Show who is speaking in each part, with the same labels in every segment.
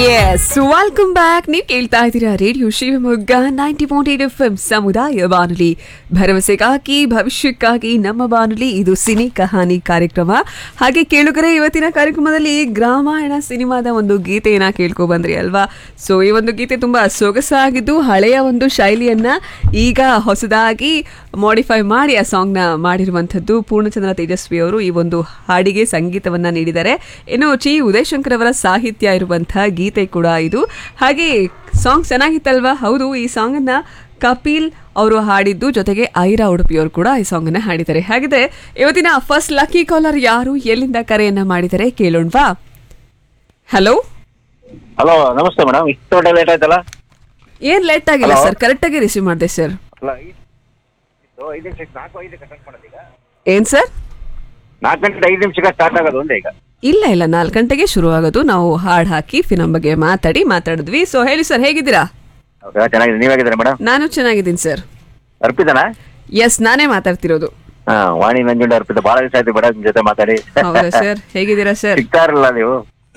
Speaker 1: S welcome back ನೀವು ಕೇಳ್ತಾ ಇದ್ದೀರಾ radio Shivamogga ninety point eight F M ಸಮುದಾಯ ಬಾನುಲಿ ಭರವಸೆಗಾಗಿ ಭವಿಷ್ಯಕ್ಕಾಗಿ ನಮ್ಮ ಬಾನುಲಿ ಇದು ಸಿನಿ ಕಹಾನಿ ಕಾರ್ಯಕ್ರಮ ಹಾಗೆ ಕೇಳುಗರೆ ಇವತ್ತಿನ ಕಾರ್ಯಕ್ರಮದಲ್ಲಿ ಗ್ರಾಮಾಯಣ ಸಿನಿಮಾದ ಒಂದು ಗೀತೆಯನ್ನ ಕೇಳ್ಕೊ ಬಂದ್ರಿ ಅಲ್ವಾ ಸೊ ಈ ಒಂದು ಗೀತೆ ತುಂಬಾ ಸೊಗಸಾಗಿದ್ದು ಹಳೆಯ ಒಂದು ಶೈಲಿಯನ್ನ ಈಗ ಹೊಸದಾಗಿ ಮಾಡಿಫೈ ಮಾಡಿ ಆ ಸಾಂಗ್ನ ಮಾಡಿರುವಂಥದ್ದು ಪೂರ್ಣಚಂದ್ರ ತೇಜಸ್ವಿ ಅವರು ಈ ಒಂದು ಹಾಡಿಗೆ ಸಂಗೀತವನ್ನ ನೀಡಿದ್ದಾರೆ ಇನ್ನು ಚಿ ಉದಯಶಂಕರ್ ಅವರ ಸಾಹಿತ್ಯ ಇರುವಂತಹ ಗೀತೆ ಕೂಡ ಇದು ಹಾಗೆ ಸಾಂಗ್ ಚೆನ್ನಾಗಿತ್ತಲ್ವಾ ಹೌದು ಈ ಸಾಂಗ್ ಅನ್ನ ಕಪಿಲ್ ಅವರು ಹಾಡಿದ್ದು ಜೊತೆಗೆ ಐರಾ ಉಡುಪಿ ಅವರು ಕೂಡ ಈ ಸಾಂಗ್ ಅನ್ನ ಹಾಡಿದ್ದಾರೆ ಹಾಗಿದ್ರೆ ಇವತ್ತಿನ ಫಸ್ಟ್ ಲಕ್ಕಿ ಕಾಲರ್ ಯಾರು ಎಲ್ಲಿಂದ ಕರೆಯನ್ನ ಮಾಡಿದ್ದಾರೆ ಕೇಳೋಣವಾ ಹಲೋ
Speaker 2: ಹಲೋ ನಮಸ್ತೆ ಮೇಡಮ್ ಇಷ್ಟು ಹೊಟ್ಟೆ ಲೇಟ್ ಆಯ್ತಲ್ಲ
Speaker 1: ಏನ್ ಲೇಟ್ ಆಗಿಲ್ಲ
Speaker 2: Hello?
Speaker 1: ಸರ್ ಕರೆಕ್ಟ್ ಆಗಿ ರಿಸೀವ್ ಮಾಡಿದೆ ಸರ್
Speaker 2: ಅಲ್ಲ ಐದು ಐದು ನಿಮಿಷಕ್ಕೆ ನಾಲ್ಕು ಐದಕ್ಕೆ ಸ್ಟಾರ್ಟ್ ಮಾಡೋದು ಈಗ
Speaker 1: ಏನ್ ಸರ್
Speaker 2: ನಾಲ್ಕು ಗಂಟೆ ಐದು ನಿಮಿಷಕ್ಕೆ ಸ್ಟಾರ್ಟ್ ಆಗೋದು ಒಂದೇ ಈಗ
Speaker 1: ಇಲ್ಲ ಇಲ್ಲ ನಾಲ್ಕು ಗಂಟೆಗೆ ಶುರು ಆಗೋದು ನಾವು ಹಾಡ್ ಹಾಕಿ ಫಿಲಂ ಬಗ್ಗೆ ಮಾತಾಡಿ ಮಾತಾಡಿದ್ವಿ ಸೊ ಹೇಳಿ ಸರ್ ಹೇಗಿದ್ದೀರಾ
Speaker 2: ಹೌದಾ ಚೆನ್ನಾಗಿದೆ ನೀವಾಗಿದ್ದೀರಾ ಮೇಡಮ್
Speaker 1: ನಾನು ಚೆನ್ನಾಗಿದ್ದೀನಿ ಸರ್
Speaker 2: ಅರ್ಪಿತನಾ
Speaker 1: ಎಸ್ ನಾನೇ ಮಾತಾಡ್ತಿರೋದು
Speaker 2: ಹಾ ವಾಣಿ ನಂಜುಂಡ ಅರ್ಪಿತ ಬಹಳ ದಿವಸ ಆಯ್ತು ಮೇಡಮ್ ನಿಮ್ ಜೊತೆ ಮಾತಾಡಿ
Speaker 1: ಹೌದಾ ಸರ್ ಹೇಗಿದ್ದೀರಾ ಸರ್
Speaker 2: ಸಿಗ್ತಾ ಇರಲ್ಲ ನೀವು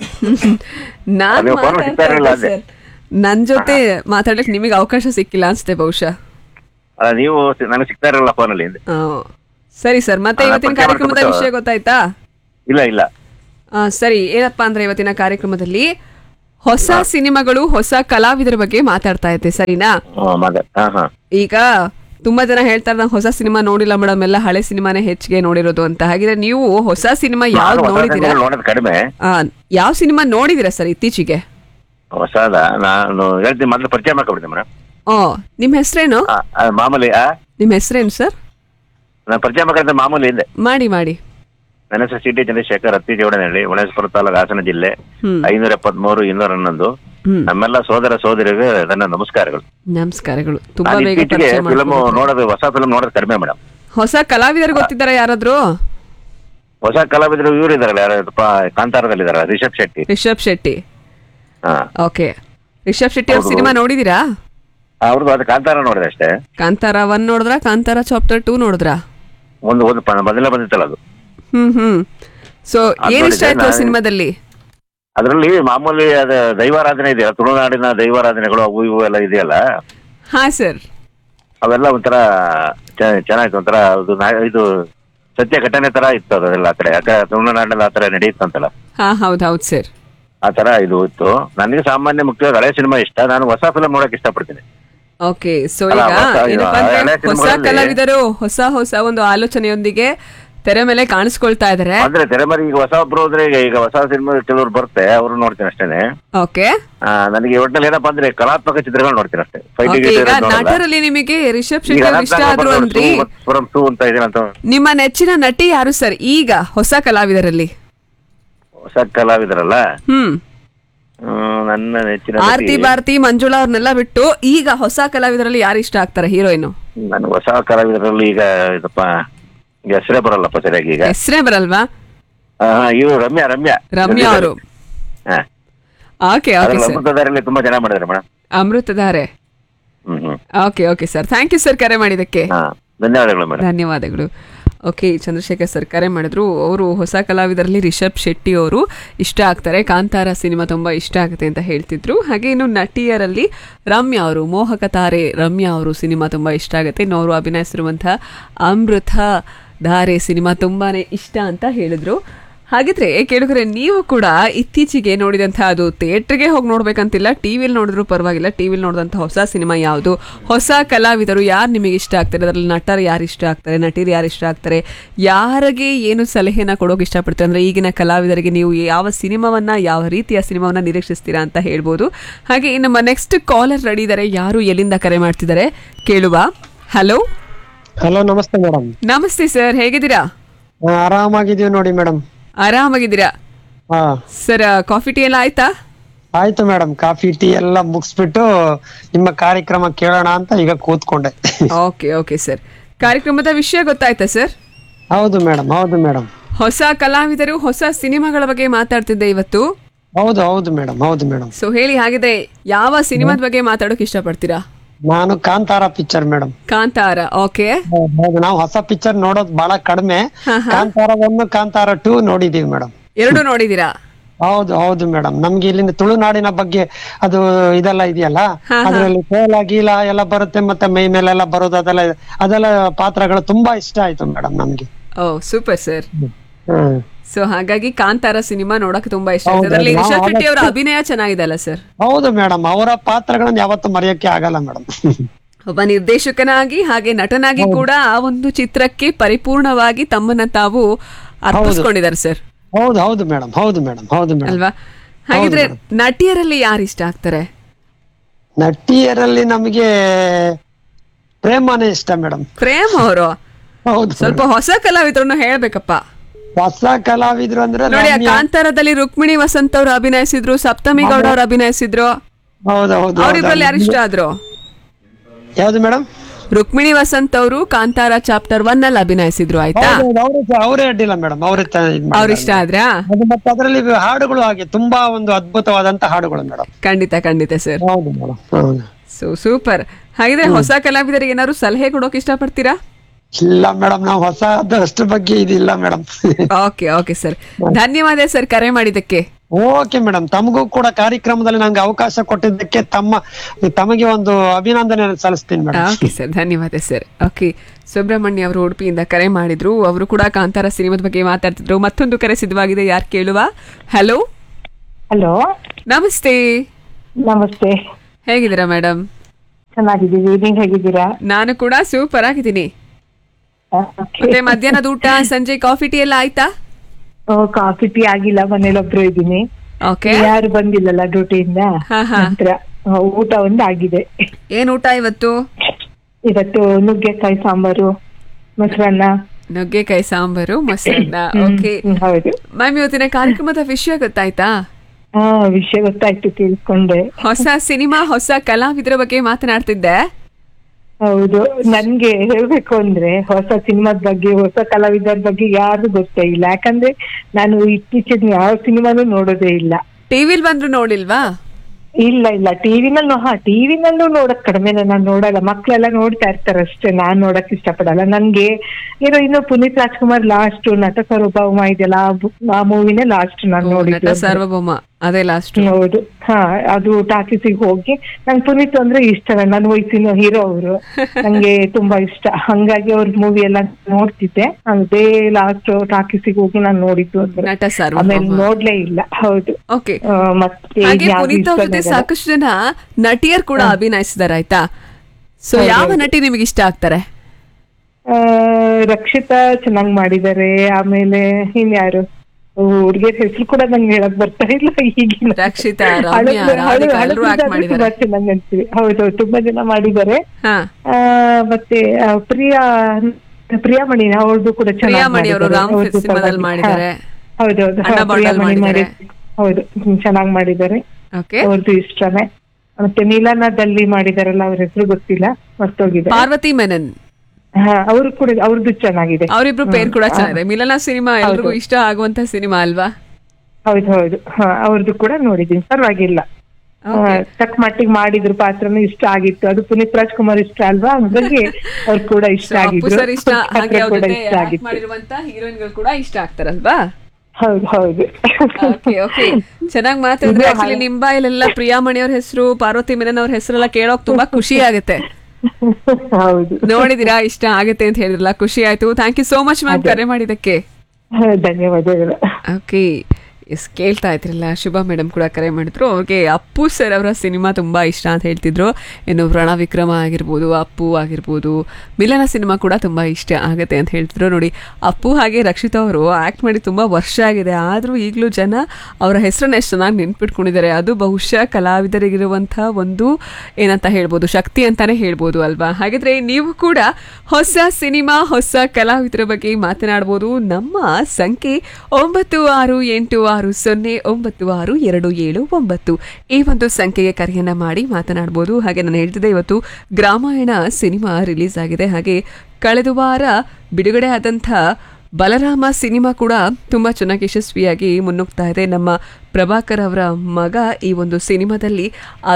Speaker 1: ನಾನ್
Speaker 2: ಅದೇ phone
Speaker 1: ಮಾತಾಡ್ತಾ
Speaker 2: ಸಿಗ್ತಾ ಇರಲ್ಲ
Speaker 1: ಇದ್ದೆ
Speaker 2: ಅಂದೆ.
Speaker 1: ಸರ್ ನನ್ ಜೊತೆ ಮಾತಾಡ್ಲಿಕ್ಕೆ ನಿಮಗೆ ಅವಕಾಶ ಸಿಕ್ಕಿಲ್ಲ ಅನ್ಸುತ್ತೆ ಬಹುಶಃ
Speaker 2: ಅಲ್ಲ ನೀವು ಸಿ- ನನಗೆ ಸಿಗ್ತಾ ಇರಲ್ಲ ಫೋನಲ್ಲಿ ಹಿಂದೆ
Speaker 1: ಆ, ಸರಿ ಸರ್ ಮತ್ತೆ
Speaker 2: ಹಾ,
Speaker 1: ಇವತ್ತಿನ
Speaker 2: ಪರಿಚಯ
Speaker 1: ಕಾರ್ಯಕ್ರಮದ
Speaker 2: ಮಾಡ್ಕೊಬಿಟ್ಟು.
Speaker 1: ವಿಷಯ ಗೊತ್ತಾಯ್ತಾ
Speaker 2: ಇಲ್ಲ ಇಲ್ಲ
Speaker 1: ಆ, ಸರಿ ಏನಪ್ಪಾ ಅಂದ್ರೆ ಇವತ್ತಿನ ಕಾರ್ಯಕ್ರಮದಲ್ಲಿ ಹೊಸ ಸಿನಿಮಾಗಳು ಹೊಸ ಕಲಾವಿದರ ಬಗ್ಗೆ ಮಾತಾಡ್ತಾ ಇದ್ದೆ ಸರಿನಾ
Speaker 2: ಹಾ ಮಾತಾಡ ಹಾ ಹಾ
Speaker 1: ಈಗ ತುಂಬಾ ಜನ ಹೇಳ್ತಾರೆ ನಾನು ಹೊಸ ಸಿನಿಮಾ ನೋಡಿಲ್ಲ ಮೇಡಮ್ ಎಲ್ಲ ಹಳೆ ಸಿನಿಮಾನೇ ಹೆಚ್ಚಿಗೆ ನೋಡಿರೋದು ಅಂತ ಹಾಗಿದ್ರೆ ನೀವು ಹೊಸ ಸಿನಿಮಾ
Speaker 2: ನಾನು
Speaker 1: ಯಾವ್ದು
Speaker 2: ಹೊಸ
Speaker 1: ನೋಡಿದೀರಾ
Speaker 2: ಸಿನಿಮಾಗಳು ನೋಡೋದು ಕಡಿಮೆ
Speaker 1: ಆ, ಯಾವ ಸಿನಿಮಾ ನೋಡಿದೀರಾ ಸರ್ ಇತ್ತೀಚೆಗೆ
Speaker 2: ಹೊಸದ ನಾನು ಹೇಳ್ತೀನಿ ಮೊದಲು ಪರಿಚಯ ಮಾಡ್ಕೊಬಿಡ್ತೀನಿ ಮೇಡಮ್
Speaker 1: ಓ ನಿಮ್ ಹೆಸರೇನು
Speaker 2: ಮಾಮೂಲಿ ಆ
Speaker 1: ನಿಮ್ ಹೆಸರೇನು ಸರ್
Speaker 2: ನಾನು ಪರಿಚಯ ಮಾಡ್ಕೊಂಡ್ರೆ ಮಾಮೂಲಿ ಇದೆ
Speaker 1: ಮಾಡಿ ಮಾಡಿ
Speaker 2: ನನ್ನ ಹೆಸರು ಸಿ ಟಿ ಚಂದ್ರಶೇಖರ್ ಹತ್ತಿ ಜೋಡನಹಳ್ಳಿ ಹೊಳೇಶ್ವರ ತಾಲೂಕು ಹಾಸನ ಜಿಲ್ಲೆ
Speaker 1: ಹ್ಮ್
Speaker 2: ಐನೂರ ಎಪ್ಪತ್ಮೂರು ಇನ್ನೂರ ಹನ್ನೊಂದು
Speaker 1: ಹ್ಮ್
Speaker 2: ನಮ್ಮೆಲ್ಲ ಸೋದರ ಸೋದರಿಗೆ ನನ್ನ ನಮಸ್ಕಾರಗಳು
Speaker 1: ನಮಸ್ಕಾರಗಳು ತುಂಬಾ
Speaker 2: ನಾನು
Speaker 1: ಬೇಗ
Speaker 2: ಇತ್ತೀಚೆಗೆ
Speaker 1: ಪರಿಚಯ
Speaker 2: ಫಿಲಮ್
Speaker 1: ಮಾಡ್ಕೊಟ್ಟಿದ್ದೀರಾ.
Speaker 2: ನೋಡೋದು ಹೊಸ ಫಿಲಮ್ ನೋಡೋದು ಕಡಿಮೆ ಮೇಡಮ್
Speaker 1: ಹೊಸ ಕಲಾವಿದರು ಗೊತ್ತಿದ್ದಾರಾ ಯಾರಾದ್ರೂ
Speaker 2: ಹೊಸ ಕಲಾವಿದರು ಇವರು ಇದಾರಲ್ಲ ಯಾರಪ್ಪ ಕಾಂತಾರದಲ್ಲಿ ಇದಾರ ರಿಷಬ್ ಶೆಟ್ಟಿ
Speaker 1: ರಿಷಬ್ ಶೆಟ್ಟಿ
Speaker 2: ಹಾ
Speaker 1: ಓಕೆ ರಿಷಬ್ ಶೆಟ್ಟಿ ಅವ್ರ
Speaker 2: ಹೌದು.
Speaker 1: ಸಿನಿಮಾ ನೋಡಿದೀರಾ
Speaker 2: ಅವ್ರದ್ದು ಅದು ಕಾಂತಾರ ನೋಡಿದೆ ಅಷ್ಟೇ
Speaker 1: ಕಾಂತಾರ ಒನ್ ನೋಡಿದ್ರಾ ಕಾಂತಾರ ಚಾಪ್ಟರ್ ಟೂ ನೋಡಿದ್ರಾ
Speaker 2: ಒಂದು ಒಂದು ಪ- ಮೊದಲೇ ಬಂದಿತ್ತಲ್ಲ ಅದು
Speaker 1: ಹ್ಮ್ ಹ್ಮ್ ಸೊ
Speaker 2: ಅದ್
Speaker 1: ಏನ್ ಇಷ್ಟ
Speaker 2: ನೋಡಿದ್ದೆ
Speaker 1: ಆಯ್ತು ಆ
Speaker 2: ನಾನು.
Speaker 1: ಸಿನಿಮಾದಲ್ಲಿ
Speaker 2: ಅದರಲ್ಲಿ ಮಾಮೂಲಿ ಅದ ದೈವಾರಾಧನೆ ಇದೆಯಲ್ಲ ತುಳುನಾಡಿನ ದೈವಾರಾಧನೆಗಳು ಅವು ಇವು ಎಲ್ಲ ಇದೆಯಲ್ಲ
Speaker 1: ಹಾ ಸರ್
Speaker 2: ಅವೆಲ್ಲ ಒಂಥರ ಚೆ- ಚೆನ್ನಾಗಿತ್ತು ಒಂಥರ ಅದು ನಾ- ಇದು ಸತ್ಯ ಘಟನೆ ತರ ಇತ್ತು ಅದೆಲ್ಲ ಆ ಕಡೆ ಯಾಕೆ ತುಳುನಾಡಿನಲ್ಲಿ ಆ ತರ ನಡೆಯುತ್ತಂತಲ್ಲ
Speaker 1: ಹಾ ಹೌದ್ ಹೌದ್ ಸರ್
Speaker 2: ಆ ತರ ಇದು ಇತ್ತು ನನಗೆ ಸಾಮಾನ್ಯ ಮುಖ್ಯವಾಗಿ ಹಳೆ ಸಿನಿಮಾ ಇಷ್ಟ ನಾನು ಹೊಸ ಫಿಲಂ ನೋಡಕ್ ಇಷ್ಟಪಡ್ತೀನಿ
Speaker 1: ಓಕೆ ಸೊ
Speaker 2: ಅಲ್ಲ,
Speaker 1: ಈಗ
Speaker 2: ಹೊಸ-
Speaker 1: ಏನಪ್ಪಾ
Speaker 2: ಹಳೆ
Speaker 1: ಅಂದ್ರೆ ಹೊಸ
Speaker 2: ಸಿನಿಮಾಗಳಲ್ಲಿ-
Speaker 1: ಕಲಾವಿದರು ಹೊಸ ಹೊಸ ಒಂದು ಆಲೋಚನೆಯೊಂದಿಗೆ ತೆರೆ ಮೇಲೆ ಕಾಣಿಸ್ಕೊಳ್ತಾ ಇದಾರೆ
Speaker 2: ಅಂದ್ರೆ ತೆರೆಮರೆ ಈಗ ಹೊಸ ಒಬ್ರು ಹೋದ್ರೆ ಈಗ ಈಗ ಹೊಸ ಸಿನಿಮಾ ಕೆಲವ್ರು ಬರುತ್ತೆ ಅವ್ರು ನೋಡ್ತೀನಿ ಅಷ್ಟೇನೆ
Speaker 1: ಓಕೆ
Speaker 2: ಆ, ನನಗೆ ಒಟ್ಟಲ್ಲಿ ಏನಪ್ಪಾ ಅಂದ್ರೆ ಕಲಾತ್ಮಕ ಚಿತ್ರಗಳು ನೋಡ್ತೀನಿ ಅಷ್ಟೇ ಫೈಟ್
Speaker 1: ಓಕೆ ಈಗ ನಟರಲ್ಲಿ ನಿಮಗೆ ರಿಷಬ್ ಶೆಟ್ಟಿ ಅವ್ರು ಇಷ್ಟ ಆದ್ರು ಅಂದ್ರಿ
Speaker 2: ಪುರಂ ಟೂ ಅಂತ ಇದೀನಂತ
Speaker 1: ನಿಮ್ಮ ನೆಚ್ಚಿನ ನಟಿ ಯಾರು ಸರ್ ಈಗ ಹೊಸ ಕಲಾವಿದರಲ್ಲಿ
Speaker 2: ಹೊಸ ಕಲಾವಿದರಲ್ಲ
Speaker 1: ಹ್ಮ್
Speaker 2: ಹ್ಮ್, ನನ್ನ ನೆಚ್ಚಿನ
Speaker 1: ಆರ್ತಿ
Speaker 2: ನಟಿ
Speaker 1: ಭಾರತಿ ಮಂಜುಳಾ ಅವ್ರನ್ನೆಲ್ಲ ಬಿಟ್ಟು ಈಗ ಹೊಸ ಕಲಾವಿದರಲ್ಲಿ ಯಾರು ಇಷ್ಟ ಆಗ್ತಾರೆ ಹೀರೋಯಿನ್
Speaker 2: ನನ್ಗೆ ಹೊಸ ಕಲಾವಿದರಲ್ಲಿ ಈಗ ಇದಪ್ಪ ಈಗ ಹೆಸರೇ ಬರಲ್ಲಪ್ಪ ಸರಿಯಾಗಿ ಈಗ
Speaker 1: ಹೆಸರೇ ಬರಲ್ವಾ
Speaker 2: ಇವರು ರಮ್ಯಾ ರಮ್ಯಾ
Speaker 1: ರಮ್ಯಾ ಅವರು
Speaker 2: ಹಾ
Speaker 1: ಓಕೆ ಓಕೆ
Speaker 2: ಅದ್ರಲ್ಲಿ
Speaker 1: ಸರ್
Speaker 2: ಅಮೃತಧಾರಲ್ಲಿ ತುಂಬಾ ಚೆನ್ನಾಗಿ ಮಾಡಿದ್ದಾರೆ madam
Speaker 1: Amruthadhare
Speaker 2: hmm hmm
Speaker 1: okay okay sir thank you sir ಕರೆ ಮಾಡಿದ್ದಕ್ಕೆ
Speaker 2: ಹಾ ಧನ್ಯವಾದಗಳು ಮೇಡಮ್
Speaker 1: ಧನ್ಯವಾದಗಳು ಓಕೆ ಚಂದ್ರಶೇಖರ್ ಸರ್ ಕರೆ ಮಾಡಿದ್ರು ಅವರು ಹೊಸ ಕಲಾವಿದರಲ್ಲಿ ರಿಷಬ್ ಶೆಟ್ಟಿ ಅವರು ಇಷ್ಟ ಆಗ್ತಾರೆ ಕಾಂತಾರ ಸಿನಿಮಾ ತುಂಬ ಇಷ್ಟ ಆಗುತ್ತೆ ಅಂತ ಹೇಳ್ತಿದ್ರು ಹಾಗೆ ಇನ್ನು ನಟಿಯರಲ್ಲಿ ರಮ್ಯಾ ಅವರು ಮೋಹಕ ತಾರೆ ರಮ್ಯಾ ಅವರು ಸಿನಿಮಾ ತುಂಬ ಇಷ್ಟ ಆಗುತ್ತೆ ಇನ್ನು ಅವರು ಅಭಿನಯಿಸಿರುವಂತಹ ಅಮೃತ ಧಾರೆ ಸಿನಿಮಾ ತುಂಬಾನೇ ಇಷ್ಟ ಅಂತ ಹೇಳಿದ್ರು ಹಾಗಿದ್ರೆ ಕೇಳಿದ್ರೆ ನೀವು ಕೂಡ ಇತ್ತೀಚೆಗೆ ನೋಡಿದಂತಹ ಅದು ಥಿಯೇಟ್ರಿಗೆ ಹೋಗಿ ನೋಡ್ಬೇಕಂತಿಲ್ಲ ಟಿವಿಲಿ ನೋಡಿದ್ರು ಪರವಾಗಿಲ್ಲ ಟಿವಿಲಿ ನೋಡಿದಂಥ ಹೊಸ ಸಿನಿಮಾ ಯಾವುದು ಹೊಸ ಕಲಾವಿದರು ಯಾರು ನಿಮಗೆ ಇಷ್ಟ ಆಗ್ತಾರೆ ಅದರಲ್ಲಿ ನಟರು ಯಾರು ಇಷ್ಟ ಆಗ್ತಾರೆ ನಟಿರು ಯಾರು ಇಷ್ಟ ಆಗ್ತಾರೆ ಯಾರಿಗೆ ಏನು ಸಲಹೆನ ಕೊಡೋಕೆ ಇಷ್ಟಪಡ್ತಾರೆ ಅಂದ್ರೆ ಈಗಿನ ಕಲಾವಿದರಿಗೆ ನೀವು ಯಾವ ಸಿನಿಮಾವನ್ನ ಯಾವ ರೀತಿಯ ಸಿನಿಮಾವನ್ನ ನಿರೀಕ್ಷಿಸ್ತೀರಾ ಅಂತ ಹೇಳ್ಬೋದು ಹಾಗೆ ಇನ್ನು ನಮ್ಮ ನೆಕ್ಸ್ಟ್ ಕಾಲರ್ ರೆಡಿ ಇದ್ದಾರೆ ಯಾರು ಎಲ್ಲಿಂದ ಕರೆ ಮಾಡ್ತಿದ್ದಾರೆ ಕೇಳುವ ಹಲೋ
Speaker 3: ಹಲೋ ನಮಸ್ತೆ ಮೇಡಮ್
Speaker 1: ನಮಸ್ತೆ ಸರ್ ಹೇಗಿದ್ದೀರಾ
Speaker 3: ಆರಾಮಾಗಿದೀವಿ ನೋಡಿ ಮೇಡಮ್
Speaker 1: ಆರಾಮಾಗಿದ್ದೀರಾ
Speaker 3: ಹಾ
Speaker 1: ಸರ್ ಕಾಫಿ ಟೀ ಎಲ್ಲ ಆಯ್ತಾ
Speaker 3: ಆಯ್ತು ಮೇಡಮ್ ಕಾಫಿ ಟೀ ಎಲ್ಲ ಮುಗಿಸ್ಬಿಟ್ಟು ನಿಮ್ಮ ಕಾರ್ಯಕ್ರಮ ಕೇಳೋಣ ಅಂತ ಈಗ ಕೂತ್ಕೊಂಡೆ
Speaker 1: ಓಕೆ ಓಕೆ ಸರ್ ಕಾರ್ಯಕ್ರಮದ ವಿಷಯ ಗೊತ್ತಾಯ್ತಾ ಸರ್
Speaker 3: ಹೌದು ಮೇಡಮ್ ಹೌದು ಮೇಡಮ್
Speaker 1: ಹೊಸ ಕಲಾವಿದರು ಹೊಸ ಸಿನಿಮಾಗಳ ಬಗ್ಗೆ ಮಾತಾಡ್ತಿದ್ದೆ ಇವತ್ತು
Speaker 3: ಹೌದು ಹೌದು ಮೇಡಮ್ ಹೌದು ಮೇಡಮ್
Speaker 1: ಸೊ ಹೇಳಿ ಹಾಗಿದ್ರೆ ಯಾವ ಸಿನಿಮಾದ ಬಗ್ಗೆ ಮಾತಾಡೋಕೆ ಇಷ್ಟಪಡ್ತೀರಾ
Speaker 3: ನಾನು Kantara picture madam
Speaker 1: Kantara okay
Speaker 3: ಹೌದು ನಾವು ಹೊಸ ಪಿಕ್ಚರ್ ನೋಡೋದು ಬಹಳ ಕಡಿಮೆ ಕಾಂತಾರ ಒನ್ ಕಾಂತಾರ ಟೂ ನೋಡಿದೀವಿ ಮೇಡಮ್
Speaker 1: ಎರಡು ನೋಡಿದೀರಾ
Speaker 3: ಹೌದು ಹೌದು ಮೇಡಮ್ ನಮ್ಗೆ ಇಲ್ಲಿಂದ ತುಳುನಾಡಿನ ಬಗ್ಗೆ ಅದು ಇದೆಲ್ಲ ಇದೆಯಲ್ಲ
Speaker 1: ಹಾ, ಹಾ.
Speaker 3: ಅದ್ರಲ್ಲಿ ಕೋಲ ಗೀಲ ಎಲ್ಲ ಬರುತ್ತೆ ಮತ್ತೆ ಮೈ ಮೇಲೆಲ್ಲ ಬರೋದು ಅದೆಲ್ಲ ಅದೆಲ್ಲ ಪಾತ್ರಗಳು ತುಂಬಾ ಇಷ್ಟ ಆಯ್ತು ಮೇಡಮ್ ನಮ್ಗೆ
Speaker 1: oh super sir
Speaker 3: hmm
Speaker 1: so ಹಾಗಾಗಿ ಕಾಂತಾರ ಸಿನಿಮಾ ನೋಡಕ್ ತುಂಬಾ ಇಷ್ಟ
Speaker 3: ಹೌದು,
Speaker 1: ಆಗ್ತದೆ ಅದರಲ್ಲಿ
Speaker 3: ನಾವು
Speaker 1: ರಿಷಬ್ ಶೆಟ್ಟಿ ಅವರ
Speaker 3: ಅವತ್ತು-
Speaker 1: ಅಭಿನಯ ಚೆನ್ನಾಗಿದೆ ಅಲ್ಲ ಸರ್
Speaker 3: ಹೌದು ಮೇಡಮ್ ಅವರ ಪಾತ್ರಗಳನ್ನ ಯಾವತ್ತೂ ಮರೆಯಕ್ಕೆ ಆಗಲ್ಲ ಮೇಡಮ್
Speaker 1: ಒಬ್ಬ ನಿರ್ದೇಶಕನಾಗಿ ಹಾಗೆ ನಟನಾಗಿ ಕೂಡ ಆ ಒಂದು ಚಿತ್ರಕ್ಕೆ ಪರಿಪೂರ್ಣವಾಗಿ ತಮ್ಮನ್ನ ತಾವು ಅರ್ಪಿಸ್ಕೊಂಡಿದ್ದಾರೆ ಸರ್
Speaker 3: ಹೌದು ಹೌದು ಮೇಡಮ್ ಹೌದು ಮೇಡಮ್ ಹೌದು ಮೇಡಮ್
Speaker 1: ಅಲ್ವಾ ಹಾಗಿದ್ರೆ ನಟಿಯರಲ್ಲಿ ಯಾರು ಇಷ್ಟ ಆಗ್ತಾರೆ
Speaker 3: ನಟಿಯರಲ್ಲಿ ನಮಗೆ ಪ್ರೇಮನೇ ಇಷ್ಟ ಮೇಡಮ್
Speaker 1: ಪ್ರೇಮ್ ಅವರು
Speaker 3: ಹೌದು
Speaker 1: ಸ್ವಲ್ಪ ಹೊಸ ಕಲಾವಿದರನ್ನು ಹೇಳ್ಬೇಕಪ್ಪ
Speaker 3: ಹೊಸ ಕಲಾವಿದ್ರು ಅಂದ್ರೆ
Speaker 1: ನೋಡಿ ಆ
Speaker 3: ರಮ್ಯಾ-
Speaker 1: ಕಾಂತಾರದಲ್ಲಿ ರುಕ್ಮಿಣಿ ವಸಂತ್ ಅವರು ಅಭಿನಯಿಸಿದ್ರು ಸಪ್ತಮಿ ಗೌಡ ಅವ್ರು ಅಭಿನಯಿಸಿದ್ರು
Speaker 3: ಹೌದು ಹೌದು
Speaker 1: ಅವ್ರಿಬ್ರಲ್ಲಿ ಯಾರು ಇಷ್ಟ ಆದ್ರು
Speaker 3: ಯಾವ್ದು ಮೇಡಮ್
Speaker 1: ರುಕ್ಮಿಣಿ ವಸಂತ್ ಅವರು ಕಾಂತಾರ ಚಾಪ್ಟರ್ ಒನ್ ಅಲ್ಲಿ ಅಭಿನಯಿಸಿದ್ರು ಆಯ್ತಾ
Speaker 3: ಅವರೇ ಅವರೇ ಅಡ್ಡಿಲ್ಲ ಮೇಡಮ್ ಅವರೇ ತ- ಇದ್
Speaker 1: ಅವ್ರ
Speaker 3: ಮಾಡಿದ್ದಾರೆ.
Speaker 1: ಇಷ್ಟ ಆದ್ರಾ
Speaker 3: ಅದು ಮತ್ತೆ ಅದರಲ್ಲಿ ಹಾಡುಗಳು ಹಾಗೆ ತುಂಬಾ ಒಂದು ಅದ್ಭುತವಾದಂತ ಹಾಡುಗಳು ಮೇಡಮ್
Speaker 1: ಖಂಡಿತ ಖಂಡಿತ ಸರ್
Speaker 3: ಹೌದು ಮೇಡಮ್ ಹೌದು
Speaker 1: ಸೊ ಸೂಪರ್ ಹಾಗಿದ್ರೆ ಹೊಸ ಕಲಾವಿದರಿಗೆ ಏನಾದ್ರು ಸಲಹೆ ಕೊಡೋಕೆ ಇಷ್ಟಪಡ್ತೀರಾ
Speaker 3: ಇಲ್ಲ ಮೇಡಮ್ ನಾವು ಹೊಸ ಅದ್ರ ಬಗ್ಗೆ ಇದಿಲ್ಲ ಮೇಡಮ್
Speaker 1: ಓಕೆ ಓಕೆ ಸರ್ ಧನ್ಯವಾದ ಸರ್ ಕರೆ ಮಾಡಿದ್ದಕ್ಕೆ
Speaker 3: ಓಕೆ ಮೇಡಮ್ ತಮಗೂ ಕೂಡ ಕಾರ್ಯಕ್ರಮದಲ್ಲಿ ನಂಗೆ ಅವಕಾಶ ಕೊಟ್ಟಿದ್ದಕ್ಕೆ ತಮ್ಮ ತಮಗೆ ಒಂದು ಅಭಿನಂದನೆ ಸಲ್ಲಿಸ್ತೀನಿ ಮೇಡಮ್
Speaker 1: ಓಕೆ ಸರ್ ಧನ್ಯವಾದ ಸರ್ ಓಕೆ ಸುಬ್ರಹ್ಮಣ್ಯ ಅವರು ಉಡುಪಿಯಿಂದ ಕರೆ ಮಾಡಿದ್ರು ಅವರು ಕೂಡ ಕಾಂತಾರ ಸಿನಿಮಾದ ಬಗ್ಗೆ ಮಾತಾಡ್ತಿದ್ರು ಮತ್ತೊಂದು ಕರೆ ಸಿದ್ಧವಾಗಿದೆ ಯಾರು ಕೇಳುವ ಹಲೋ
Speaker 4: ಹಲೋ
Speaker 1: ನಮಸ್ತೆ
Speaker 4: ನಮಸ್ತೆ
Speaker 1: ಹೇಗಿದ್ದೀರಾ ಮೇಡಮ್
Speaker 4: ಚೆನ್ನಾಗಿದ್ದೀವಿ ನೀವ್ ಹೇಗಿದ್ದೀರಾ
Speaker 1: ನಾನು ಕೂಡ ಸೂಪರ್ ಆಗಿದ್ದೀನಿ ಮತ್ತೆ ಮಧ್ಯಾಹ್ನದ ಊಟ ಸಂಜೆ ಕಾಫಿ ಟೀ ಎಲ್ಲ ಆಯ್ತಾ
Speaker 4: ಕಾಫಿ ಟೀ ಆಗಿಲ್ಲ ಮನೇಲಿ ಒಬ್ರು ಇದ್ದೀನಿ
Speaker 1: ಓಕೆ
Speaker 4: ಯಾರು ಬಂದಿಲ್ಲಲ್ಲ ಡ್ಯೂಟಿಯಿಂದ
Speaker 1: ಹಾ, ಹಾ.
Speaker 4: ನಂತರ ಆ, ಊಟ ಒಂದು ಆಗಿದೆ
Speaker 1: ಏನ್ ಊಟ ಇವತ್ತು
Speaker 4: ಇವತ್ತು ನುಗ್ಗೆಕಾಯಿ ಸಾಂಬಾರು ಮೊಸರನ್ನ
Speaker 1: ನುಗ್ಗೆಕಾಯಿ ಸಾಂಬಾರು ಮೊಸರನ್ನ ಓಕೆ
Speaker 4: ಹ್ಮ್, ಹೌದು
Speaker 1: ಮ್ಯಾಮ್ ಇವತ್ತಿನ ಕಾರ್ಯಕ್ರಮದ ವಿಷಯ ಗೊತ್ತಾಯ್ತಾ
Speaker 4: ಹಾ ವಿಷಯ ಗೊತ್ತಾಯ್ತು ತಿಳ್ಕೊಂಡೆ
Speaker 1: ಹೊಸ ಸಿನಿಮಾ ಹೊಸ ಕಲಾವಿದರ ಬಗ್ಗೆ ಮಾತನಾಡ್ತಿದ್ದೆ
Speaker 4: ಹೌದು ನನ್ಗೆ ಹೇಳ್ಬೇಕು ಅಂದ್ರೆ ಹೊಸ ಸಿನಿಮಾದ ಬಗ್ಗೆ ಹೊಸ ಕಲಾವಿದರ ಬಗ್ಗೆ ಯಾರು ಗೊತ್ತೇ ಇಲ್ಲ ಯಾಕಂದ್ರೆ ನಾನು ಇತ್ತೀಚೆಗೆ ಯಾವ ಸಿನಿಮಾನು ನೋಡೋದೇ ಇಲ್ಲ
Speaker 1: ಟಿವಿಲ್ ಬಂದ್ರು ನೋಡಿಲ್ವಾ
Speaker 4: ಇಲ್ಲ ಇಲ್ಲ ಟಿವಿನಲ್ಲೂ ಹಾ ಟಿವಿನಲ್ಲೂ ನೋಡಕ್ ಕಡಿಮೆನೆ ನಾನು ನೋಡಲ್ಲ ಮಕ್ಳೆಲ್ಲ ನೋಡ್ತಾ ಇರ್ತಾರೆ ಅಷ್ಟೇ ನಾನ್ ನೋಡಕ್ ಇಷ್ಟಪಡಲ್ಲ ನನ್ಗೆ ಏನೋ ಇನ್ನು ಪುನೀತ್ ರಾಜ್ಕುಮಾರ್ ಲಾಸ್ಟ್ ನಟ ಸಾರ್ವಭೌಮ ಇದೆಯಲ್ಲ ಆ ಬು- ಆ ಮೂವಿನೇ ಲಾಸ್ಟ್ ನಾನು
Speaker 1: ನಟ
Speaker 4: ನೋಡಿದ್ದು
Speaker 1: ಸಾರ್ವಭೌಮ ಅದೇ ಲಾಸ್ಟ್
Speaker 4: ಹೌದು ಹಾ ಅದು ಟಾಕೀಸಿಗೆ ಹೋಗಿ ನಂಗೆ ಪುನೀತ್ ಅಂದ್ರೆ ಇಷ್ಟ ನನ್ನ ವಯಸ್ಸಿನ ಹೀರೋ ಅವರು ನಂಗೆ ತುಂಬಾ ಇಷ್ಟ ಹಂಗಾಗಿ ಅವ್ರ ಮೂವಿ ಎಲ್ಲ ನೋಡ್ತಿದ್ದೆ ಅದೇ ಲಾಸ್ಟ್ ಟಾಕೀಸಿಗೆ ಹೋಗಿ ನಾನು ನೋಡಿದ್ದು ಅಂದ್ರೆ
Speaker 1: ನಟ
Speaker 4: ಆಮೇಲೆ
Speaker 1: ಸಾರ್ವಭೌಮ
Speaker 4: ನೋಡ್ಲೇ ಇಲ್ಲ ಹೌದು
Speaker 1: ಓಕೆ
Speaker 4: ಆ, ಮತ್ತೆ
Speaker 1: ಹಾಗೆ
Speaker 4: ಯಾವ್ದು
Speaker 1: ಪುನೀತ್ ಅವ್ರ ಜೊತೆ
Speaker 4: ಇಷ್ಟ ಆಗಲ್ಲ.
Speaker 1: ಸಾಕಷ್ಟು ಜನ ನಟಿಯರ್ ಕೂಡ ಅಭಿನಯಿಸಿದಾರೆ ಆಯ್ತಾ ಸೊ ಯಾವ ನಟಿ ನಿಮಗೆ ಇಷ್ಟ ಆಗ್ತಾರೆ
Speaker 4: ಆ, ರಕ್ಷಿತಾ ಚೆನ್ನಾಗ್ ಮಾಡಿದ್ದಾರೆ ಆಮೇಲೆ ಇನ್ಯಾರು ಹುಡುಗಿಯರ ಹೆಸರು ಕೂಡ ನಂಗೆ ಹೇಳಕ್ ಬರ್ತಾ ಇಲ್ಲ ಈಗಿನ
Speaker 1: ರಕ್ಷಿತಾ,
Speaker 4: ಹಳದ್-
Speaker 1: ರಮ್ಯಾ,
Speaker 4: ಹಳದ್-
Speaker 1: ರಾಧಿಕಾ
Speaker 4: ಹಳದ್
Speaker 1: ಎಲ್ರೂ act
Speaker 4: ಇದಾದ್ರೆ
Speaker 1: ಮಾಡಿದ್ದಾರೆ.
Speaker 4: ತುಂಬಾ ಚೆನ್ನಾಗ್ ಅನ್ಸಿದೆ ಹೌದು ತುಂಬಾ ಜನ ಮಾಡಿದ್ದಾರೆ
Speaker 1: ಹಾ
Speaker 4: ಆ, ಮತ್ತೆ ಆ, ಪ್ರಿಯಾ ಪ್ರಿಯಾಮಣಿ ಅವ್ರದ್ದು ಕೂಡ ಚೆನ್ನಾಗಿ
Speaker 1: ಪ್ರಿಯಾಮಣಿ ಅವರು ರಾಮ್ ಸಿನಿಮಾದಲ್ಲಿ ಮಾಡಿದ್ದಾರೆ.
Speaker 4: ಹೌದೌದು
Speaker 1: ಅಣ್ಣ ಬಾಂಡಲ್ ಮಾಡಿದ್ದಾರೆ.
Speaker 4: ಹೌದು ಚೆನ್ನಾಗಿ ಮಾಡಿದ್ದಾರೆ
Speaker 1: ಓಕೆ
Speaker 4: ಅವ್ರದ್ದು ಇಷ್ಟನೇ ಮತ್ತೆ ಮಿಲನದಲ್ಲಿ ಮಾಡಿದಾರಲ್ಲ ಅವ್ರ ಹೆಸರು ಗೊತ್ತಿಲ್ಲ ಮರ್ತೋಗಿದೆ
Speaker 1: ಪಾರ್ವತಿ ಮೆನನ್
Speaker 4: ಹಾ ಅವರು ಕೂಡ ಅವ್ರದ್ದು ಚೆನ್ನಾಗಿದೆ
Speaker 1: ಅವರಿಬ್ರು ಪೇರ್ ಕೂಡ ಚೆನ್ನಾಗಿದೆ ಮಿಲನ ಸಿನಿಮಾ ಎಲ್ರಿಗೂ ಇಷ್ಟ ಆಗುವಂತ ಸಿನಿಮಾ ಅಲ್ವಾ
Speaker 4: ಹೌದು ಹೌದು ಹಾ ಅವ್ರದ್ದು ಕೂಡ ನೋಡಿದೀನಿ ಪರವಾಗಿಲ್ಲ
Speaker 1: Okay.
Speaker 4: ತಕ್ಕ ಮಟ್ಟಿಗೆ ಮಾಡಿದ್ರು ಪಾತ್ರನೂ ಇಷ್ಟ ಆಗಿತ್ತು ಅದು ಪುನೀತ್ ರಾಜ್ಕುಮಾರ್ ಇಷ್ಟ ಅಲ್ವಾ ಹಂಗಾಗಿ ಅವ್ರು ಕೂಡ ಇಷ್ಟ
Speaker 1: So, ಅಪ್ಪು
Speaker 4: ಆಗಿದ್ರು
Speaker 1: ಸರ್ ಇಷ್ಟ ಹಾಗೆ
Speaker 4: ಪಾತ್ರ
Speaker 1: ಅವ್ರ
Speaker 4: ಕೂಡ
Speaker 1: ಜೊತೆ
Speaker 4: ಇಷ್ಟ
Speaker 1: act
Speaker 4: ಆಗಿತ್ತು
Speaker 1: ಮಾಡಿರುವಂತ ಹೀರೋಯಿನ್ಗಳು ಕೂಡ ಇಷ್ಟ ಆಗ್ತಾರಲ್ವಾ
Speaker 4: ಹೌದು ಹೌದು
Speaker 1: ಓಕೆ ಓಕೆ ಚೆನ್ನಾಗಿ ಮಾತಾಡಿದ್ರೆ ಆಕ್ಚುಲಿ ನಿಮ್ ಬಾಯಲ್ಲೆಲ್ಲ ಪ್ರಿಯಾಮಣಿ ಅವ್ರ ಹೆಸರು ಪಾರ್ವತಿ ಮೆನನ್ ಅವ್ರ ಹೆಸರೆಲ್ಲ ಕೇಳೋಕ್ ತುಂಬಾ ಖುಷಿ ಆಗುತ್ತೆ
Speaker 4: ಹೌದು
Speaker 1: ನೋಡಿದಿರಾ ಇಷ್ಟ ಆಗುತ್ತೆ ಅಂತ ಹೇಳಿದ್ರಲ್ಲ ಖುಷಿ ಆಯ್ತು thank you so much ma'am ಕರೆ ಮಾಡಿದಕ್ಕೆ
Speaker 4: ಧನ್ಯವಾದಗಳು
Speaker 1: ಓಕೆ ಎಸ್ ಕೇಳ್ತಾ ಇದ್ರಲ್ಲ ಶುಭ ಮೇಡಮ್ ಕೂಡ ಕರೆ ಮಾಡಿದ್ರು ಅವ್ರಿಗೆ ಅಪ್ಪು ಸರ್ ಅವರ ಸಿನಿಮಾ ತುಂಬ ಇಷ್ಟ ಅಂತ ಹೇಳ್ತಿದ್ರು ಇನ್ನು ವ್ರಣ ವಿಕ್ರಮ ಆಗಿರ್ಬೋದು ಅಪ್ಪು ಆಗಿರ್ಬೋದು ಮಿಲನ ಸಿನಿಮಾ ಕೂಡ ತುಂಬ ಇಷ್ಟ ಆಗುತ್ತೆ ಅಂತ ಹೇಳ್ತಿದ್ರು ನೋಡಿ ಅಪ್ಪು ಹಾಗೆ ರಕ್ಷಿತಾ ಅವರು ಆ್ಯಕ್ಟ್ ಮಾಡಿ ತುಂಬ ವರ್ಷ ಆಗಿದೆ ಆದರೂ ಈಗಲೂ ಜನ ಅವರ ಹೆಸರನ್ನ ಎಷ್ಟು ಚೆನ್ನಾಗಿ ನೆನ್ಪಿಟ್ಕೊಂಡಿದ್ದಾರೆ ಅದು ಬಹುಶಃ ಕಲಾವಿದರಿಗಿರುವಂಥ ಒಂದು ಏನಂತ ಹೇಳ್ಬೋದು ಶಕ್ತಿ ಅಂತಾನೆ ಹೇಳ್ಬೋದು ಅಲ್ವಾ ಹಾಗಿದ್ರೆ ನೀವು ಕೂಡ ಹೊಸ ಸಿನಿಮಾ ಹೊಸ ಕಲಾವಿದರ ಬಗ್ಗೆ ಮಾತನಾಡ್ಬೋದು ನಮ್ಮ ಸಂಖ್ಯೆ ಒಂಬತ್ತು ಆರು ಎಂಟು ಆರು ಸೊನ್ನೆ ಒಂಬತ್ತು ಆರು ಎರಡು ಏಳು ಒಂಬತ್ತು ಈ ಒಂದು ಸಂಖ್ಯೆಗೆ ಕರೆಯನ್ನ ಮಾಡಿ ಮಾತನಾಡ್ಬೋದು ಹಾಗೆ ನಾನು ಹೇಳ್ತಿದ್ದೆ ಇವತ್ತು ಗ್ರಾಮಾಯಣ ಸಿನಿಮಾ ರಿಲೀಸ್ ಆಗಿದೆ ಹಾಗೆ ಕಳೆದ ವಾರ ಬಿಡುಗಡೆ ಆದಂಥ ಬಲರಾಮ ಸಿನಿಮಾ ಕೂಡ ತುಂಬ ಚೆನ್ನಾಗಿ ಯಶಸ್ವಿಯಾಗಿ ಮುನ್ನುಗ್ತಾ ಇದೆ ನಮ್ಮ ಪ್ರಭಾಕರ್ ಅವರ ಮಗ ಈ ಒಂದು ಸಿನಿಮಾದಲ್ಲಿ